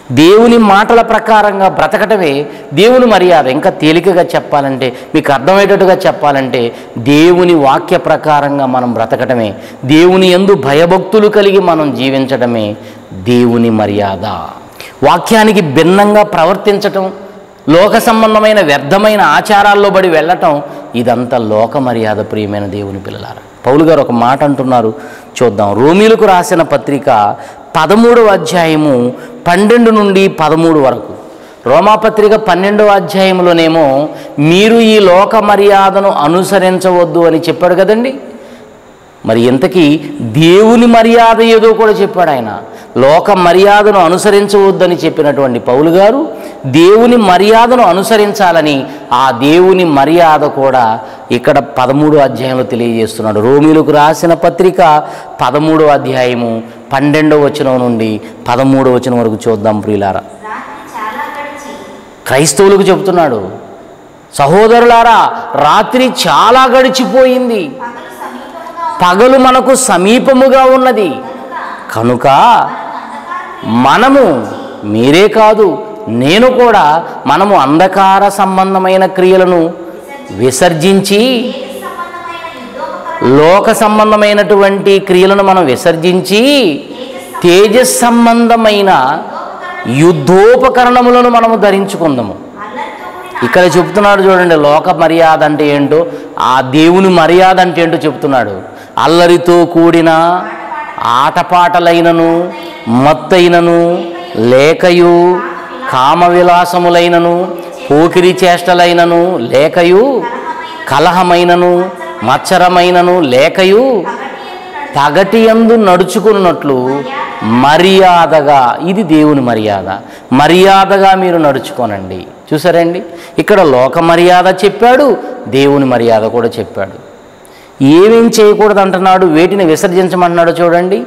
దేవుని మాటల ప్రకారంగా బ్రతకటమే దేవుని మర్యాద ఇంకా తేలికగా చెప్పాలంటే మీకు అర్థమయ్యేటట్టుగా చెప్పాలంటే దేవుని వాక్య ప్రకారంగా మనం బ్రతకటమే దేవుని యందు భయభక్తులు కలిగి మనం జీవించడమే దేవుని మర్యాద వాక్యానికి భిన్నంగా ప్రవర్తించటం లోక సంబంధమైన వ్యర్థమైన ఆచారాల్లో బడి వెళ్ళటం ఇదంతా లోక మర్యాద ప్రియమైన దేవుని పిల్లలారా పౌలు గారు ఒక మాట అంటున్నారు చూద్దాం రోమిలకు రాసిన పత్రిక పదమూడవ అధ్యాయము పన్నెండు నుండి పదమూడు వరకు రోమాపత్రిక పన్నెండవ అధ్యాయంలోనేమో మీరు ఈ లోక మర్యాదను అనుసరించవద్దు అని చెప్పాడు కదండి మరి ఇంతకీ దేవుని మర్యాద ఏదో కూడా చెప్పాడు ఆయన లోక మర్యాదను అనుసరించవద్దని చెప్పినటువంటి పౌలు గారు దేవుని మర్యాదను అనుసరించాలని ఆ దేవుని మర్యాద కూడా ఇక్కడ పదమూడు అధ్యాయంలో తెలియజేస్తున్నాడు రోమిలకు రాసిన పత్రిక పదమూడో అధ్యాయము పన్నెండవ వచనం నుండి పదమూడవ వచనం వరకు చూద్దాం ప్రియులారా రాత్రి చాలా గడిచి క్రైస్తవులకు చెబుతున్నాడు సహోదరులారా రాత్రి చాలా గడిచిపోయింది పగలు సమీపముగా పగలు మనకు సమీపముగా ఉన్నది కనుక మనము మీరే కాదు నేను కూడా మనము అంధకార సంబంధమైన క్రియలను విసర్జించి తేజ సంబంధమైన యుద్ధోపకరణ లోక సంబంధమైనటువంటి క్రియలను మనం విసర్జించి తేజస్ సంబంధమైన యుద్ధోపకరణములను మనము ధరించుకుందాము అల్లరితో కూడిన ఇక్కడ చెప్తున్నాడు చూడండి లోక మర్యాద అంటే ఏంటో ఆ దేవుని మర్యాద అంటే ఏంటో చెప్తున్నాడు అల్లరితో కూడిన ఆటపాటలైనను మత్తైనను లేకయు కామ విలాసములైనను పోకిరి చేష్టలైనను లేకయు కలహమైనను మచ్చరమైనను లేకయు పగటి యందు నడుచుకున్నట్లు మర్యాదగా ఇది దేవుని మర్యాద మర్యాదగా మీరు నడుచుకోనండి చూసారండి ఇక్కడ లోక మర్యాద చెప్పాడు దేవుని మర్యాద కూడా చెప్పాడు ఏమేం చేయకూడదు అంటున్నాడు వేటిని విసర్జించమంటున్నాడు చూడండి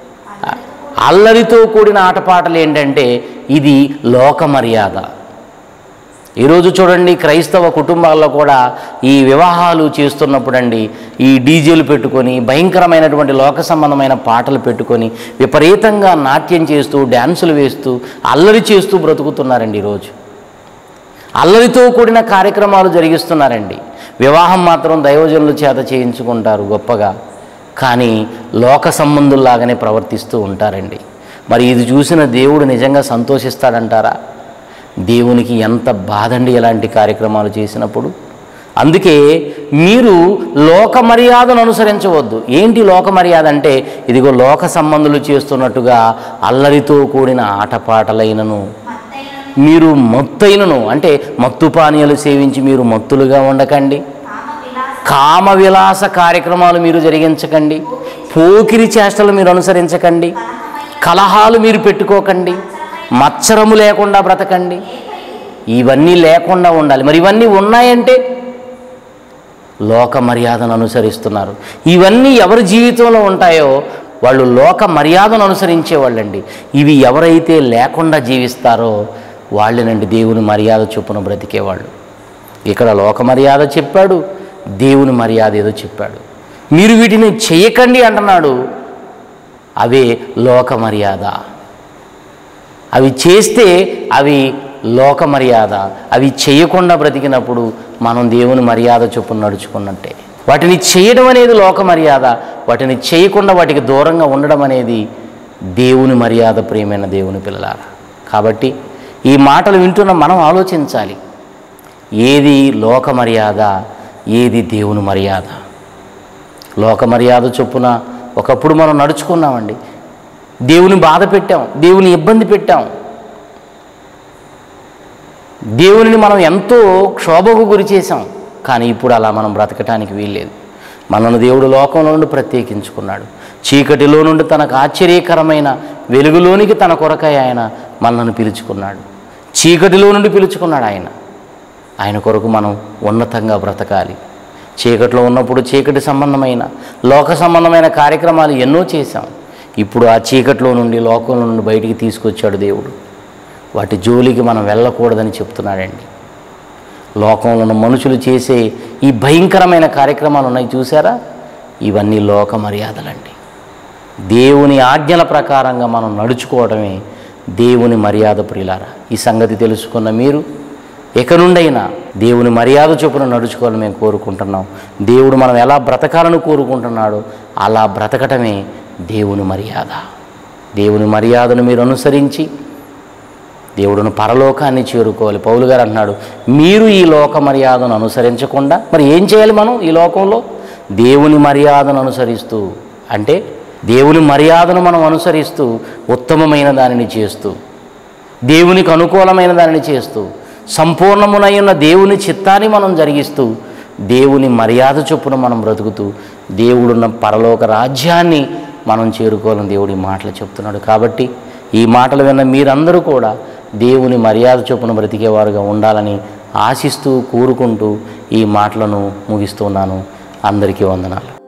అల్లరితో కూడిన ఆటపాటలు ఏంటంటే ఇది లోక మర్యాద ఈరోజు చూడండి క్రైస్తవ కుటుంబాల్లో కూడా ఈ వివాహాలు చేస్తున్నప్పుడండి ఈ డీజేలు పెట్టుకొని భయంకరమైనటువంటి లోక సంబంధమైన పాటలు పెట్టుకొని విపరీతంగా నాట్యం చేస్తూ డ్యాన్సులు వేస్తూ అల్లరి చేస్తూ బ్రతుకుతున్నారండి ఈరోజు అల్లరితో కూడిన కార్యక్రమాలు జరిగిస్తున్నారండి వివాహం మాత్రం దైవజనుల చేత చేయించుకుంటారు గొప్పగా కానీ లోక సంబంధుల్లాగానే ప్రవర్తిస్తూ ఉంటారండి మరి ఇది చూసిన దేవుడు నిజంగా సంతోషిస్తాడంటారా దేవునికి ఎంత బాధండి ఇలాంటి కార్యక్రమాలు చేసినప్పుడు అందుకే మీరు లోక మర్యాదను అనుసరించవద్దు ఏంటి లోక మర్యాద అంటే ఇదిగో లోక సంబంధులు చేస్తున్నట్టుగా అల్లరితో కూడిన ఆటపాటలైనను మత్తైన మీరు మత్తైనను అంటే మత్తు పానీయాలు సేవించి మీరు మత్తులుగా ఉండకండి కామ విలాస కామ విలాస కార్యక్రమాలు మీరు జరిగించకండి పోకిరి చేష్టలు మీరు అనుసరించకండి కలహాలు మీరు పెట్టుకోకండి మత్సరము లేకుండా బ్రతకండి ఇవన్నీ లేకుండా ఉండాలి మరి ఇవన్నీ ఉన్నాయంటే లోక మర్యాదను అనుసరిస్తున్నారు ఇవన్నీ ఎవరి జీవితంలో ఉంటాయో వాళ్ళు లోక మర్యాదను అనుసరించే వాళ్ళండి ఇవి ఎవరైతే లేకుండా జీవిస్తారో వాళ్ళనండి దేవుని మర్యాద చొప్పున బ్రతికేవాళ్ళు ఇక్కడ లోక మర్యాద చెప్పాడు దేవుని మర్యాద ఏదో చెప్పాడు మీరు వీటిని చేయకండి అంటున్నాడు అవే లోక మర్యాద అవి చేస్తే అవి లోక మర్యాద అవి చేయకుండా బ్రతికినప్పుడు మనం దేవుని మర్యాద చొప్పున నడుచుకున్నట్టే వాటిని చేయడం అనేది లోక మర్యాద వాటిని చేయకుండా వాటికి దూరంగా ఉండడం అనేది దేవుని మర్యాద ప్రియమైన దేవుని పిల్లలారా కాబట్టి ఈ మాటలు వింటున్న మనం ఆలోచించాలి ఏది లోక మర్యాద ఏది దేవుని మర్యాద లోక మర్యాద చొప్పున ఒకప్పుడు మనం నడుచుకున్నామండి దేవుని బాధ పెట్టాం దేవుని ఇబ్బంది పెట్టాం దేవునిని మనం ఎంతో క్షోభకు గురి చేశాం కానీ ఇప్పుడు అలా మనం బ్రతకటానికి వీల్లేదు మనను దేవుడు లోకంలో నుండి ప్రత్యేకించుకున్నాడు చీకటిలో నుండి తనకు ఆశ్చర్యకరమైన వెలుగులోనికి తన కొరకై ఆయన మనల్ని పిలుచుకున్నాడు చీకటిలో నుండి పిలుచుకున్నాడు ఆయన ఆయన కొరకు మనం ఉన్నతంగా బ్రతకాలి చీకటిలో ఉన్నప్పుడు చీకటి సంబంధమైన లోక సంబంధమైన కార్యక్రమాలు ఎన్నో చేశాం ఇప్పుడు ఆ చీకటిలో నుండి లోకంలో నుండి బయటికి తీసుకొచ్చాడు దేవుడు వాటి జోలికి మనం వెళ్ళకూడదని చెప్తున్నాడండి లోకంలో ఉన్న మనుషులు చేసే ఈ భయంకరమైన కార్యక్రమాలు ఉన్నాయి చూసారా ఇవన్నీ లోక మర్యాదలండి దేవుని ఆజ్ఞల ప్రకారంగా మనం నడుచుకోవడమే దేవుని మర్యాద ప్రియులారా ఈ సంగతి తెలుసుకున్న మీరు ఎక నుండైనా దేవుని మర్యాద చొప్పున నడుచుకోవాలని మేము కోరుకుంటున్నాం దేవుడు మనం ఎలా బ్రతకాలని కోరుకుంటున్నాడో అలా బ్రతకటమే దేవుని మర్యాద దేవుని మర్యాదను మీరు అనుసరించి దేవుడును పరలోకాన్ని చేరుకోవాలి పౌలు గారు అంటున్నాడు మీరు ఈ లోక మర్యాదను అనుసరించకుండా మరి ఏం చేయాలి మనం ఈ లోకంలో దేవుని మర్యాదను అనుసరిస్తూ అంటే దేవుని మర్యాదను మనం అనుసరిస్తూ ఉత్తమమైన దానిని చేస్తూ దేవునికి అనుకూలమైన దానిని చేస్తూ సంపూర్ణమునై ఉన్న దేవుని చిత్తాన్ని మనం జరిగిస్తూ దేవుని మర్యాద చొప్పున మనం బ్రతుకుతూ దేవుడున్న పరలోక రాజ్యాన్ని మనం చేరుకోవాలని దేవుడి మాటలు చెప్తున్నాడు కాబట్టి ఈ మాటలు విన్న మీరందరూ కూడా దేవుని మర్యాద చొప్పున బ్రతికేవారుగా ఉండాలని ఆశిస్తూ కూరుకుంటూ ఈ మాటలను ముగిస్తున్నాను అందరికీ వందనాలు